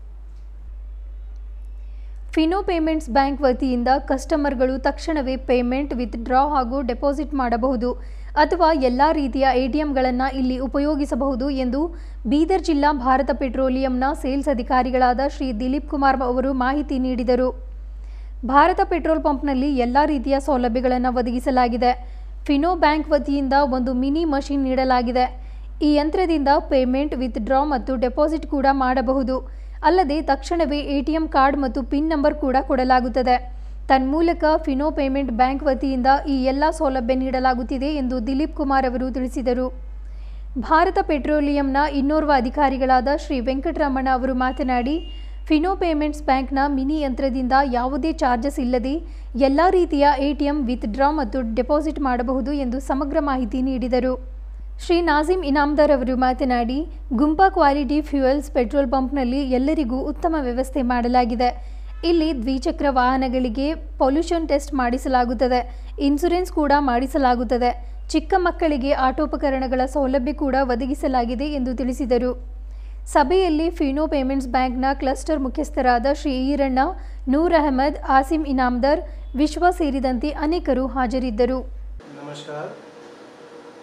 ಫಿನೋ ಪೇಮೆಂಟ್ಸ್ ಬ್ಯಾಂಕ್ ವತಿಯಿಂದ ಕಸ್ಟಮರ್ಗಳು ತಕ್ಷಣವೇ ಪೇಮೆಂಟ್ ವಿತ್ಡ್ರಾ ಹಾಗೂ ಡೆಪಾಸಿಟ್ ಮಾಡಬಹುದು ಅಥವಾ ಎಲ್ಲ ರೀತಿಯ ಎಟಿಎಂಗಳನ್ನು ಇಲ್ಲಿ ಉಪಯೋಗಿಸಬಹುದು ಎಂದು ಬೀದರ್ ಜಿಲ್ಲಾ ಭಾರತ ಪೆಟ್ರೋಲಿಯಂನ ಸೇಲ್ಸ್ ಅಧಿಕಾರಿಗಳಾದ ಶ್ರೀ ದಿಲೀಪ್ ಕುಮಾರ್ ಅವರು ಮಾಹಿತಿ ನೀಡಿದರು ಭಾರತ ಪೆಟ್ರೋಲ್ ಪಂಪ್ನಲ್ಲಿ ಎಲ್ಲ ರೀತಿಯ ಸೌಲಭ್ಯಗಳನ್ನು ಒದಗಿಸಲಾಗಿದೆ ಫಿನೋ ಬ್ಯಾಂಕ್ ವತಿಯಿಂದ ಒಂದು ಮಿನಿ ಮಷಿನ್ ನೀಡಲಾಗಿದೆ ಈ ಯಂತ್ರದಿಂದ ಪೇಮೆಂಟ್ ವಿತ್ಡ್ರಾ ಮತ್ತು ಡೆಪಾಸಿಟ್ ಕೂಡ ಮಾಡಬಹುದು ಅಲ್ಲದೆ ತಕ್ಷಣವೇ ಎಟಿಎಂ ಕಾರ್ಡ್ ಮತ್ತು ಪಿನ್ ನಂಬರ್ ಕೂಡ ಕೊಡಲಾಗುತ್ತದೆ ತನ್ಮೂಲಕ ಫಿನೋ ಪೇಮೆಂಟ್ ಬ್ಯಾಂಕ್ ವತಿಯಿಂದ ಈ ಎಲ್ಲ ಸೌಲಭ್ಯ ನೀಡಲಾಗುತ್ತಿದೆ ಎಂದು ದಿಲೀಪ್ ಕುಮಾರ್ ಅವರು ತಿಳಿಸಿದರು ಭಾರತ ಪೆಟ್ರೋಲಿಯಂನ ಇನ್ನೋರ್ವ ಅಧಿಕಾರಿಗಳಾದ ಶ್ರೀ ವೆಂಕಟರಮಣ ಅವರು ಮಾತನಾಡಿ ಫಿನೋ ಪೇಮೆಂಟ್ಸ್ ಬ್ಯಾಂಕ್ನ ಮಿನಿ ಯಂತ್ರದಿಂದ ಯಾವುದೇ ಚಾರ್ಜಸ್ ಇಲ್ಲದೆ ಎಲ್ಲ ರೀತಿಯ ಎಟಿಎಂ ವಿತ್ಡ್ರಾ ಮತ್ತು ಡೆಪಾಸಿಟ್ ಮಾಡಬಹುದು ಎಂದು ಸಮಗ್ರ ಮಾಹಿತಿ ನೀಡಿದರು ಶ್ರೀ ನಾಜಿಮ್ ಇನಾಮ್ದಾರ್ ಅವರು ಮಾತನಾಡಿ ಗುಂಪಾ ಕ್ವಾಲಿಟಿ ಫ್ಯೂಯಲ್ಸ್ ಪೆಟ್ರೋಲ್ ಪಂಪ್ನಲ್ಲಿ ಎಲ್ಲರಿಗೂ ಉತ್ತಮ ವ್ಯವಸ್ಥೆ ಮಾಡಲಾಗಿದೆ ಇಲ್ಲಿ ದ್ವಿಚಕ್ರ ವಾಹನಗಳಿಗೆ ಪೊಲ್ಯೂಷನ್ ಟೆಸ್ಟ್ ಮಾಡಿಸಲಾಗುತ್ತದೆ ಇನ್ಸುರೆನ್ಸ್ ಕೂಡ ಮಾಡಿಸಲಾಗುತ್ತದೆ ಚಿಕ್ಕ ಮಕ್ಕಳಿಗೆ ಆಟೋಪಕರಣಗಳ ಸೌಲಭ್ಯ ಕೂಡ ಒದಗಿಸಲಾಗಿದೆ ಎಂದು ತಿಳಿಸಿದರು ಸಭೆಯಲ್ಲಿ ಫಿನೋ ಪೇಮೆಂಟ್ಸ್ ಬ್ಯಾಂಕ್ನ ಕ್ಲಸ್ಟರ್ ಮುಖ್ಯಸ್ಥರಾದ ಶ್ರೀ ಈರಣ್ಣ ನೂರ್ ಅಹಮದ್ ಆಸಿಮ್ ಇನಾಮ್ದಾರ್ ವಿಶ್ವ ಸೇರಿದಂತೆ ಅನೇಕರು ಹಾಜರಿದ್ದರು नमस्कार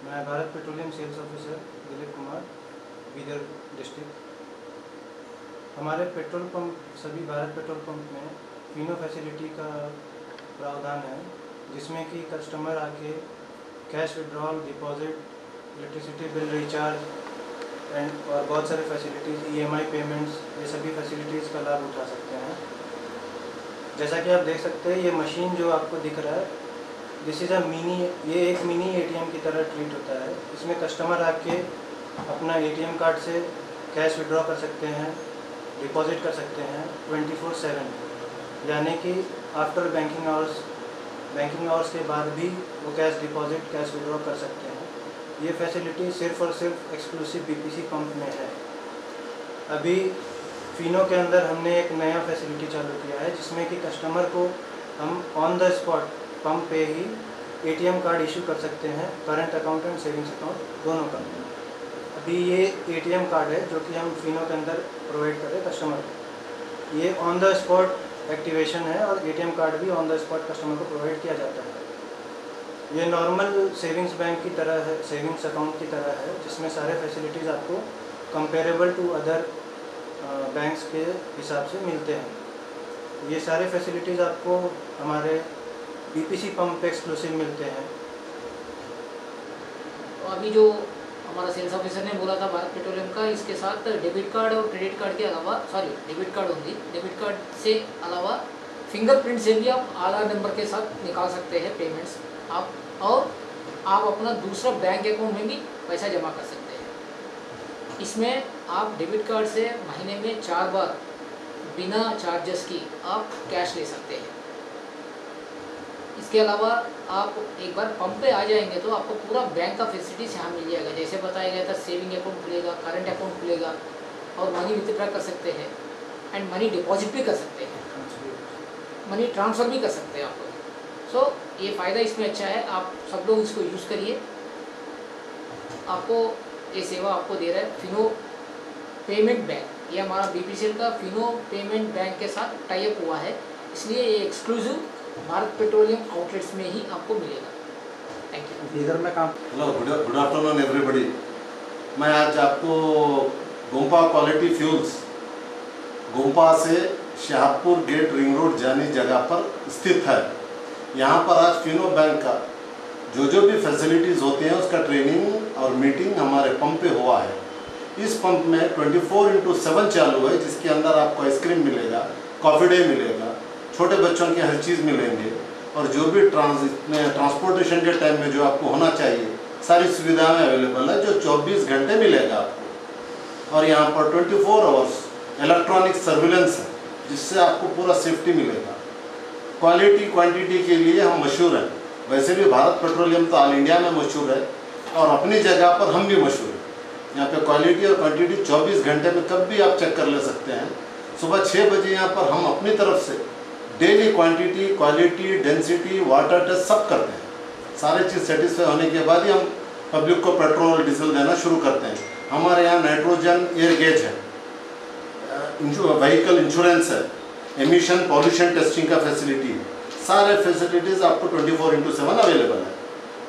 मैं Bharat petroleum sales officer Dilip Kumar Bidar district हमारे पेट्रोल पंप सभी भारत पेट्रोल पंप में फिनो फैसिलिटी का प्रावधान है जिसमें कि कस्टमर आके cash withdrawal deposit electricity bill recharge and और बहुत सारे फैसिलिटीज़ ईएमआई पेमेंट्स ये सभी फैसिलिटीज़ का लाभ उठा सकते हैं जैसा कि आप देख सकते हैं ये मशीन जो आपको दिख रहा है दिस इज़ अ मिनी ये एक मिनी एटीएम की तरह ट्रीट होता है इसमें कस्टमर आके अपना एटीएम कार्ड से कैश विड्रॉ कर सकते हैं डिपॉजिट कर सकते हैं ट्वेंटी फोर सेवन यानी कि after banking hours banking hours के बाद भी वो कैश डिपॉजिट कैश विड्रॉ कर सकते हैं ये फैसिलिटी सिर्फ और सिर्फ एक्सक्लूसिव बीपीसी पंप में है अभी फिनो के अंदर हमने एक नया फैसिलिटी चालू किया है जिसमें कि कस्टमर को हम ऑन द स्पॉट पंप पे ही एटीएम कार्ड इशू कर सकते हैं current account and savings account दोनों का अभी ये एटीएम कार्ड है जो कि हम फिनो के अंदर प्रोवाइड कर रहे हैं कस्टमर को ये ऑन द स्पॉट एक्टिवेशन है और एटीएम कार्ड भी ऑन द स्पॉट कस्टमर को प्रोवाइड किया जाता है ये नॉर्मल सेविंग्स बैंक की तरह है सेविंग्स अकाउंट की तरह है जिसमें सारे फैसिलिटीज़ आपको कंपेरेबल टू अदर बैंक्स के हिसाब से मिलते हैं ये सारे फैसिलिटीज़ आपको हमारे बीपीसी पंप पे एक्सक्लूसिव मिलते हैं तो अभी जो हमारा सेल्स ऑफिसर ने बोला था भारत पेट्रोलियम का इसके साथ डेबिट कार्ड और क्रेडिट कार्ड के अलावा सॉरी डेबिट कार्ड होंगी डेबिट कार्ड से अलावा फिंगरप्रिंट से भी आप आधार नंबर के साथ निकाल सकते हैं पेमेंट्स आप और आप अपना दूसरा बैंक अकाउंट में भी पैसा जमा कर सकते हैं इसमें आप डेबिट कार्ड से महीने में चार बार बिना चार्जेस की आप कैश ले सकते हैं इसके अलावा आप एक बार पंप पे आ जाएंगे तो आपको पूरा बैंक का फैसिलिटीज यहाँ मिल जाएगा जैसे बताया गया था सेविंग अकाउंट खुलेगा करंट अकाउंट खुलेगा और मनी विथड्रा कर सकते हैं एंड मनी डिपॉजिट भी कर सकते हैं मनी ट्रांसफ़र भी कर सकते हैं आप लोग सो ये फ़ायदा इसमें अच्छा है आप सब लोग इसको यूज़ करिए आपको ये सेवा आपको दे रहा है फिनो पेमेंट बैंक ये हमारा बी का फिनो पेमेंट बैंक के साथ टाइप हुआ है इसलिए ये एक्सक्लूसिव भारत पेट्रोलियम आउटलेट्स में ही आपको मिलेगा थैंक यू इधर में काम hello good good afternoon everybody मैं आज आपको गोम्पा क्वालिटी फ्यूल्स गोम्पा से शाहपुर गेट रिंग रोड जाने जगह पर स्थित है यहाँ पर आज फिनो बैंक का जो जो भी फैसिलिटीज़ होती हैं उसका ट्रेनिंग और मीटिंग हमारे पंप पे हुआ है इस पंप में 24 फोर इंटू सेवन चालू है जिसके अंदर आपको आइसक्रीम मिलेगा कॉफ़ी डे मिलेगा छोटे बच्चों की हर चीज़ मिलेंगे और जो भी ट्रांस ट्रांसपोर्टेशन के टाइम में जो आपको होना चाहिए सारी सुविधाएं अवेलेबल है जो 24 घंटे मिलेगा आपको और यहाँ पर 24 फोर आवर्स इलेक्ट्रॉनिक सर्विलेंस है जिससे आपको पूरा सेफ्टी मिलेगा क्वालिटी क्वांटिटी के लिए हम मशहूर हैं वैसे भी भारत पेट्रोलियम तो ऑल इंडिया में मशहूर है और अपनी जगह पर हम भी मशहूर हैं यहाँ पे क्वालिटी और क्वांटिटी 24 घंटे में कब भी आप चेक कर ले सकते हैं सुबह छः बजे यहाँ पर हम अपनी तरफ से daily quantity quality density water test सब करते हैं सारे चीज़ सेटिस्फाई होने के बाद ही हम पब्लिक को पेट्रोल डीजल देना शुरू करते हैं हमारे यहाँ नाइट्रोजन एयर गेज है व्हीकल इंश्योरेंस है एमिशन पॉल्यूशन टेस्टिंग का फैसिलिटी है सारे फैसिलिटीज़ आपको 24 फोर इंटू सेवन अवेलेबल है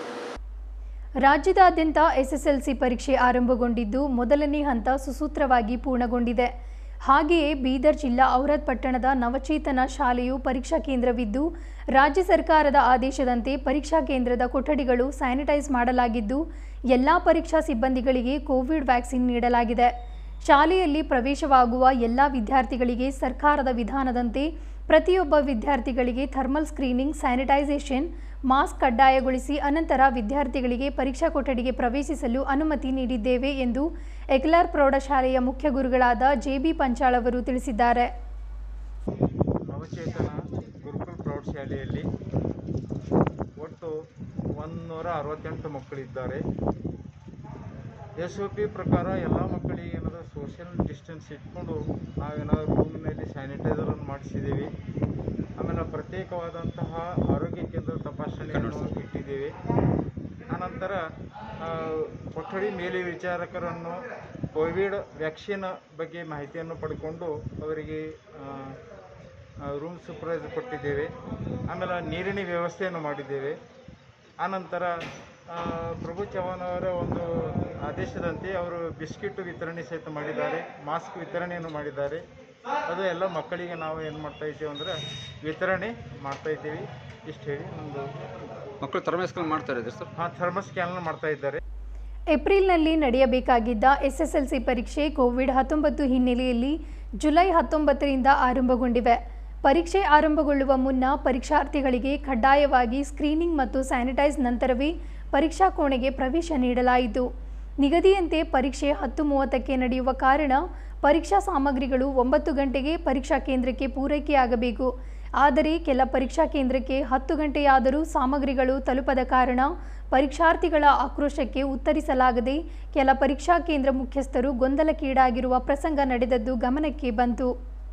ರಾಜ್ಯದಾದ್ಯಂತ ಎಸ್ಎಸ್ಎಲ್ಸಿ ಪರೀಕ್ಷೆ ಆರಂಭಗೊಂಡಿದ್ದು ಮೊದಲನೇ ಹಂತ ಸುಸೂತ್ರವಾಗಿ ಪೂರ್ಣಗೊಂಡಿದೆ ಹಾಗೆಯೇ ಬೀದರ್ ಜಿಲ್ಲಾ ಔರದ್ ಪಟ್ಟಣದ ನವಚೇತನ ಶಾಲೆಯು ಪರೀಕ್ಷಾ ಕೇಂದ್ರವಿದ್ದು ರಾಜ್ಯ ಸರ್ಕಾರದ ಆದೇಶದಂತೆ ಪರೀಕ್ಷಾ ಕೇಂದ್ರದ ಕೊಠಡಿಗಳು ಸ್ಯಾನಿಟೈಸ್ ಮಾಡಲಾಗಿದ್ದು ಎಲ್ಲ ಪರೀಕ್ಷಾ ಸಿಬ್ಬಂದಿಗಳಿಗೆ ಕೋವಿಡ್ ವ್ಯಾಕ್ಸಿನ್ ನೀಡಲಾಗಿದೆ ಶಾಲೆಯಲ್ಲಿ ಪ್ರವೇಶವಾಗುವ ಎಲ್ಲ ವಿದ್ಯಾರ್ಥಿಗಳಿಗೆ ಸರ್ಕಾರದ ವಿಧಾನದಂತೆ ಪ್ರತಿಯೊಬ್ಬ ವಿದ್ಯಾರ್ಥಿಗಳಿಗೆ ಥರ್ಮಲ್ ಸ್ಕ್ರೀನಿಂಗ್ ಸ್ಯಾನಿಟೈಸೇಷನ್ ಮಾಸ್ಕ್ ಕಡ್ಡಾಯಗೊಳಿಸಿ ಅನಂತರ ವಿದ್ಯಾರ್ಥಿಗಳಿಗೆ ಪರೀಕ್ಷಾ ಕೊಠಡಿಗೆ ಪ್ರವೇಶಿಸಲು ಅನುಮತಿ ನೀಡಿದ್ದೇವೆ ಎಂದು ಎಕ್ಲಾರ್ ಪ್ರೌಢಶಾಲೆಯ ಮುಖ್ಯ ಗುರುಗಳಾದ ಜೆಬಿ ಪಂಚಾಳ್ ಅವರು ತಿಳಿಸಿದ್ದಾರೆ ನವಚೇತನ ಗುರುಕುಲ್ ಪ್ರೌಢಶಾಲೆಯಲ್ಲಿ ಒಟ್ಟು ಒಂದುನೂರ ಅರವತ್ತೆಂಟು ಮಕ್ಕಳಿದ್ದಾರೆ ಎಸ್ ಒ ಪಿ ಪ್ರಕಾರ ಎಲ್ಲ ಮಕ್ಕಳಿಗೆ ಏನಾದರೂ ಸೋಷಿಯಲ್ ಡಿಸ್ಟೆನ್ಸ್ ಇಟ್ಕೊಂಡು ನಾವೇನಾದರೂ ರೂಮಿನಲ್ಲಿ ಸ್ಯಾನಿಟೈಸರನ್ನು ಮಾಡಿಸಿದ್ದೀವಿ ಆಮೇಲೆ ಪ್ರತ್ಯೇಕವಾದಂತಹ ಆರೋಗ್ಯ ಕೇಂದ್ರ ತಪಾಸಣೆಯನ್ನು ಇಟ್ಟಿದ್ದೇವೆ ಆನಂತರ ಆ, ಕೊಠಡಿ ಮೇಲ್ವಿಚಾರಕರನ್ನು ಕೋವಿಡ್ ವ್ಯಾಕ್ಸಿನ್ ಬಗ್ಗೆ ಮಾಹಿತಿಯನ್ನು ಪಡ್ಕೊಂಡು ಅವರಿಗೆ ರೂಮ್ ಸೂಪರ್ವೈಸರ್ ಕೊಟ್ಟಿದ್ದೇವೆ ಆಮೇಲೆ ನೀರಿನ ವ್ಯವಸ್ಥೆಯನ್ನು ಮಾಡಿದ್ದೇವೆ ಆನಂತರ ಆ, ಪ್ರಭು ಚವ್ಹಾಣ್ ಅವರ ಒಂದು ಆದೇಶದಂತೆ ಅವರು ಬಿಸ್ಕಿಟ್ ವಿತರಣೆ ಸಹಿತ ಮಾಡಿದ್ದಾರೆ ಮಾಸ್ಕ್ ವಿತರಣೆಯನ್ನು ಮಾಡಿದ್ದಾರೆ ಅದು ಎಲ್ಲ ಮಕ್ಕಳಿಗೆ ನಾವು ಏನು ಮಾಡ್ತಾ ಇದ್ದೀವಿ ಅಂದರೆ ವಿತರಣೆ ಮಾಡ್ತಾ ಇದ್ದೀವಿ ಇಷ್ಟು ಹೇಳಿ ನಮ್ಮದು ಮಕ್ಕಳು ಥರ್ಮಸ್ಕಲ್ ಮಾಡ್ತಾರೆ ಸರ್ ಹಾಂ ಥರ್ಮಸ್ ಸ್ಕ್ಯಾನ್ ಮಾಡ್ತಾ ಇದ್ದಾರೆ ಏಪ್ರಿಲ್ನಲ್ಲಿ ನಡೆಯಬೇಕಾಗಿದ್ದ ಎಸ್ಎಸ್ಎಲ್ಸಿ ಪರೀಕ್ಷೆ ಕೋವಿಡ್ ಹತ್ತೊಂಬತ್ತು ಹಿನ್ನೆಲೆಯಲ್ಲಿ ಜುಲೈ ಹತ್ತೊಂಬತ್ತರಿಂದ ಆರಂಭಗೊಂಡಿವೆ ಪರೀಕ್ಷೆ ಆರಂಭಗೊಳ್ಳುವ ಮುನ್ನ ಪರೀಕ್ಷಾರ್ಥಿಗಳಿಗೆ ಕಡ್ಡಾಯವಾಗಿ ಸ್ಕ್ರೀನಿಂಗ್ ಮತ್ತು ಸ್ಯಾನಿಟೈಸ್ ನಂತರವೇ ಪರೀಕ್ಷಾ ಕೋಣೆಗೆ ಪ್ರವೇಶ ನೀಡಲಾಯಿತು ನಿಗದಿಯಂತೆ ಪರೀಕ್ಷೆ ಹತ್ತು ಮೂವತ್ತಕ್ಕೆ ನಡೆಯುವ ಕಾರಣ ಪರೀಕ್ಷಾ ಸಾಮಗ್ರಿಗಳು ಒಂಬತ್ತು ಗಂಟೆಗೆ ಪರೀಕ್ಷಾ ಕೇಂದ್ರಕ್ಕೆ ಪೂರೈಕೆಯಾಗಬೇಕು ಆದರೆ ಕೆಲ ಪರೀಕ್ಷಾ ಕೇಂದ್ರಕ್ಕೆ ಹತ್ತು ಗಂಟೆಯಾದರೂ ಸಾಮಗ್ರಿಗಳು ತಲುಪದ ಕಾರಣ ಪರೀಕ್ಷಾರ್ಥಿಗಳ ಆಕ್ರೋಶಕ್ಕೆ ಉತ್ತರಿಸಲಾಗದೆ ಕೆಲ ಪರೀಕ್ಷಾ ಕೇಂದ್ರ ಮುಖ್ಯಸ್ಥರು ಗೊಂದಲಕ್ಕೀಡಾಗಿರುವ ಪ್ರಸಂಗ ನಡೆದದ್ದು ಗಮನಕ್ಕೆ ಬಂತು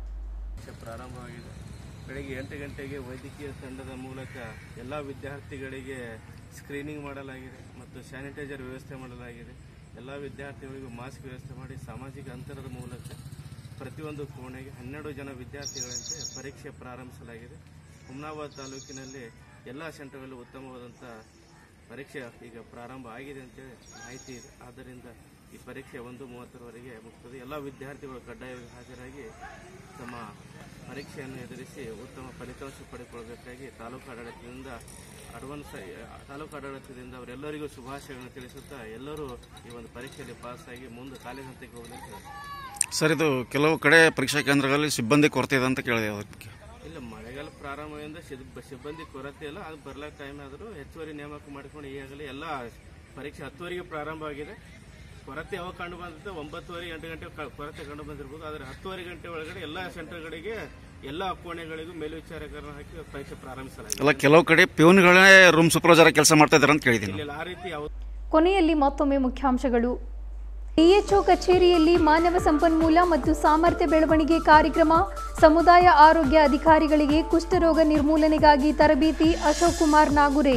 ಪ್ರಾರಂಭವಾಗಿದೆ ಬೆಳಗ್ಗೆ ಎಂಟು ಗಂಟೆಗೆ ವೈದ್ಯಕೀಯ ತಂಡದ ಮೂಲಕ ಎಲ್ಲ ವಿದ್ಯಾರ್ಥಿಗಳಿಗೆ ಸ್ಕ್ರೀನಿಂಗ್ ಮಾಡಲಾಗಿದೆ ಮತ್ತು ಸ್ಯಾನಿಟೈಸರ್ ವ್ಯವಸ್ಥೆ ಮಾಡಲಾಗಿದೆ ಎಲ್ಲ ವಿದ್ಯಾರ್ಥಿಗಳಿಗೂ ಮಾಸ್ಕ್ ವ್ಯವಸ್ಥೆ ಮಾಡಿ ಸಾಮಾಜಿಕ ಅಂತರದ ಮೂಲಕ ಪ್ರತಿಯೊಂದು ಕೋಣೆಗೆ ಹನ್ನೆರಡು ಜನ ವಿದ್ಯಾರ್ಥಿಗಳಂತೆ ಪರೀಕ್ಷೆ ಪ್ರಾರಂಭಿಸಲಾಗಿದೆ ಹುಮ್ನಾಬಾದ್ ತಾಲೂಕಿನಲ್ಲಿ ಎಲ್ಲ ಸೆಂಟರ್ಗಳಲ್ಲೂ ಉತ್ತಮವಾದಂಥ ಪರೀಕ್ಷೆ ಈಗ ಪ್ರಾರಂಭ ಆಗಿದೆ ಅಂತೇಳಿ ಮಾಹಿತಿ ಇದೆ ಆದ್ದರಿಂದ ಈ ಪರೀಕ್ಷೆ ಒಂದು ಮೂವತ್ತರವರೆಗೆ ಮುಗ್ತದೆ ಎಲ್ಲ ವಿದ್ಯಾರ್ಥಿಗಳು ಕಡ್ಡಾಯವಾಗಿ ಹಾಜರಾಗಿ ತಮ್ಮ ಪರೀಕ್ಷೆಯನ್ನು ಎದುರಿಸಿ ಉತ್ತಮ ಫಲಿತಾಂಶ ಪಡೆದುಕೊಳ್ಳಬೇಕಾಗಿ ತಾಲೂಕು ಆಡಳಿತದಿಂದ ಅಡ್ವಾನ್ಸ್ ತಾಲೂಕು ಆಡಳಿತದಿಂದ ಅವರೆಲ್ಲರಿಗೂ ಶುಭಾಶಯಗಳನ್ನು ತಿಳಿಸುತ್ತಾ ಎಲ್ಲರೂ ಈ ಒಂದು ಪರೀಕ್ಷೆಯಲ್ಲಿ ಪಾಸಾಗಿ ಮುಂದೆ ಕಾಲೇಜ್ ಹಂತಕ್ಕೆ ಹೋಗಲಿಕ್ಕೆ ಸರ್ ಇದು ಕೆಲವು ಕಡೆ ಪರೀಕ್ಷಾ ಕೇಂದ್ರಗಳಲ್ಲಿ ಸಿಬ್ಬಂದಿ ಕೊರತೆ ಇದೆ ಅಂತ ಕೇಳಿದೆ ಅದಕ್ಕೆ ಇಲ್ಲ ಮಳೆಗಾಲ ಪ್ರಾರಂಭದಿಂದ ಸಿಬ್- ಸಿಬ್ಬಂದಿ ಕೊರತೆ ಇಲ್ಲ ಅದು ಬರ್ಲಾಕ ಟೈಮ್ ಆದರೂ ಹೆಚ್ಚುವರಿ ನೇಮಕ ಮಾಡಿಕೊಂಡು ಈಗಾಗಲೇ ಎಲ್ಲ ಪರೀಕ್ಷೆ ಹತ್ತುವರೆಗೆ ಪ್ರಾರಂಭ ಆಗಿದೆ ಕೊರತೆ ಯಾವಾಗ ಕಂಡು ಬಂದಿತ್ತು ಒಂಬತ್ತುವರೆ ಎಂಟು ಗಂಟೆ ಕ- ಕೊರತೆ ಕಂಡು ಬಂದಿರ್ಬೋದು ಆದರೆ ಹತ್ತುವರೆ ಗಂಟೆ ಒಳಗಡೆ ಎಲ್ಲ ಸೆಂಟರ್ಗಳಿಗೆ ಎಲ್ಲ ಕೋಣೆಗಳಿಗೂ ಮೇಲ್ವಿಚಾರಕರನ್ನು ಹಾಕಿ ಪರೀಕ್ಷೆ ಪ್ರಾರಂಭಿಸಲಾಗಿದೆ ಅಲ್ಲ ಕೆಲವು ಕಡೆ ಪ್ಯೂನ್ಗಳೇ ರೂಮ್ ಸೂಪರ್ವೈಸರ್ ಕೆಲಸ ಮಾಡ್ತಾ ಇದ್ದಾರೆ ಅಂತ ಕೇಳಿದ್ದೀನಿ ಇಲ್ಲ ಆ ರೀತಿ ಯಾವ ಕೊನೆಯಲ್ಲಿ ಮತ್ತೊಮ್ಮೆ ಮುಖ್ಯಾಂಶಗಳು ಡಿಎಚ್ಒ ಕಚೇರಿಯಲ್ಲಿ ಮಾನವ ಸಂಪನ್ಮೂಲ ಮತ್ತು ಸಾಮರ್ಥ್ಯ ಬೆಳವಣಿಗೆ ಕಾರ್ಯಕ್ರಮ ಸಮುದಾಯ ಆರೋಗ್ಯ ಅಧಿಕಾರಿಗಳಿಗೆ ಕುಷ್ಠರೋಗ ನಿರ್ಮೂಲನೆಗಾಗಿ ತರಬೇತಿ ಅಶೋಕ್ ಕುಮಾರ್ ನಾಗುರೆ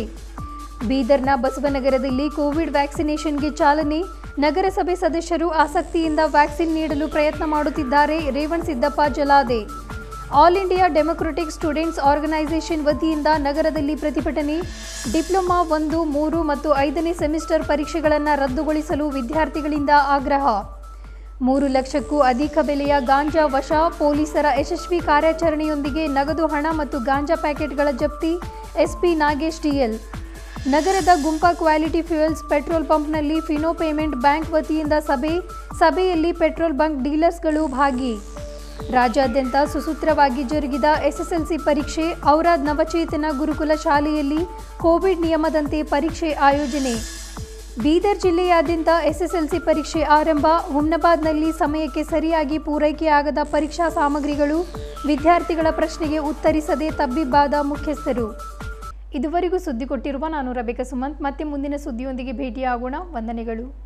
ಬೀದರ್ನ ಬಸವನಗರದಲ್ಲಿ ಕೋವಿಡ್ ವ್ಯಾಕ್ಸಿನೇಷನ್ಗೆ ಚಾಲನೆ ನಗರಸಭೆ ಸದಸ್ಯರು ಆಸಕ್ತಿಯಿಂದ ವ್ಯಾಕ್ಸಿನ್ ನೀಡಲು ಪ್ರಯತ್ನ ಮಾಡುತ್ತಿದ್ದಾರೆ Revansiddappa Jalade all India democratic students organisation ವತಿಯಿಂದ ನಗರದಲ್ಲಿ ಪ್ರತಿಭಟನೆ ಡಿಪ್ಲೊಮಾ ಒಂದು ಮೂರು ಮತ್ತು ಐದನೇ ಸೆಮಿಸ್ಟರ್ ಪರೀಕ್ಷೆಗಳನ್ನು ರದ್ದುಗೊಳಿಸಲು ವಿದ್ಯಾರ್ಥಿಗಳಿಂದ ಆಗ್ರಹ ಮೂರು ಲಕ್ಷಕ್ಕೂ ಅಧಿಕ ಬೆಲೆಯ ಗಾಂಜಾ ವಶ ಪೊಲೀಸರ ಯಶಸ್ವಿ ಕಾರ್ಯಾಚರಣೆಯೊಂದಿಗೆ ನಗದು ಹಣ ಮತ್ತು ಗಾಂಜಾ ಪ್ಯಾಕೆಟ್ಗಳ ಜಪ್ತಿ ಎಸ್ಪಿ ನಾಗೇಶ್ ಡಿಎಲ್ ನಗರದ ಗುಂಪಾ ಕ್ವಾಲಿಟಿ ಫ್ಯೂಯಲ್ಸ್ ಪೆಟ್ರೋಲ್ ಪಂಪ್ನಲ್ಲಿ ಫಿನೋ ಪೇಮೆಂಟ್ ಬ್ಯಾಂಕ್ ವತಿಯಿಂದ ಸಭೆ ಸಭೆಯಲ್ಲಿ ಪೆಟ್ರೋಲ್ ಬಂಕ್ ಡೀಲರ್ಸ್ಗಳು ಭಾಗಿ ರಾಜ್ಯಾದ್ಯಂತ ಸುಸೂತ್ರವಾಗಿ ಜರುಗಿದ ಎಸ್ಎಸ್ಎಲ್ಸಿ ಪರೀಕ್ಷೆ ಔರಾದ್ ನವಚೇತನ ಗುರುಕುಲ ಶಾಲೆಯಲ್ಲಿ ಕೋವಿಡ್ ನಿಯಮದಂತೆ ಪರೀಕ್ಷೆ ಆಯೋಜನೆ ಬೀದರ್ ಜಿಲ್ಲೆಯಾದ್ಯಂತ ಎಸ್ಎಸ್ಎಲ್ಸಿ ಪರೀಕ್ಷೆ ಆರಂಭ ಹುಮ್ನಾಬಾದ್ನಲ್ಲಿ ಸಮಯಕ್ಕೆ ಸರಿಯಾಗಿ ಪೂರೈಕೆಯಾಗದ ಪರೀಕ್ಷಾ ಸಾಮಗ್ರಿಗಳು ವಿದ್ಯಾರ್ಥಿಗಳ ಪ್ರಶ್ನೆಗೆ ಉತ್ತರಿಸದೆ ತಬ್ಬಿಬ್ಬಾದ ಮುಖ್ಯಸ್ಥರು ಇದುವರೆಗೂ ಸುದ್ದಿ ಕೊಟ್ಟಿರುವ ನಾನು ರಬಿಕಾ ಸುಮಂತ್ ಮತ್ತೆ ಮುಂದಿನ ಸುದ್ದಿಯೊಂದಿಗೆ ಭೇಟಿಯಾಗೋಣ ವಂದನೆಗಳು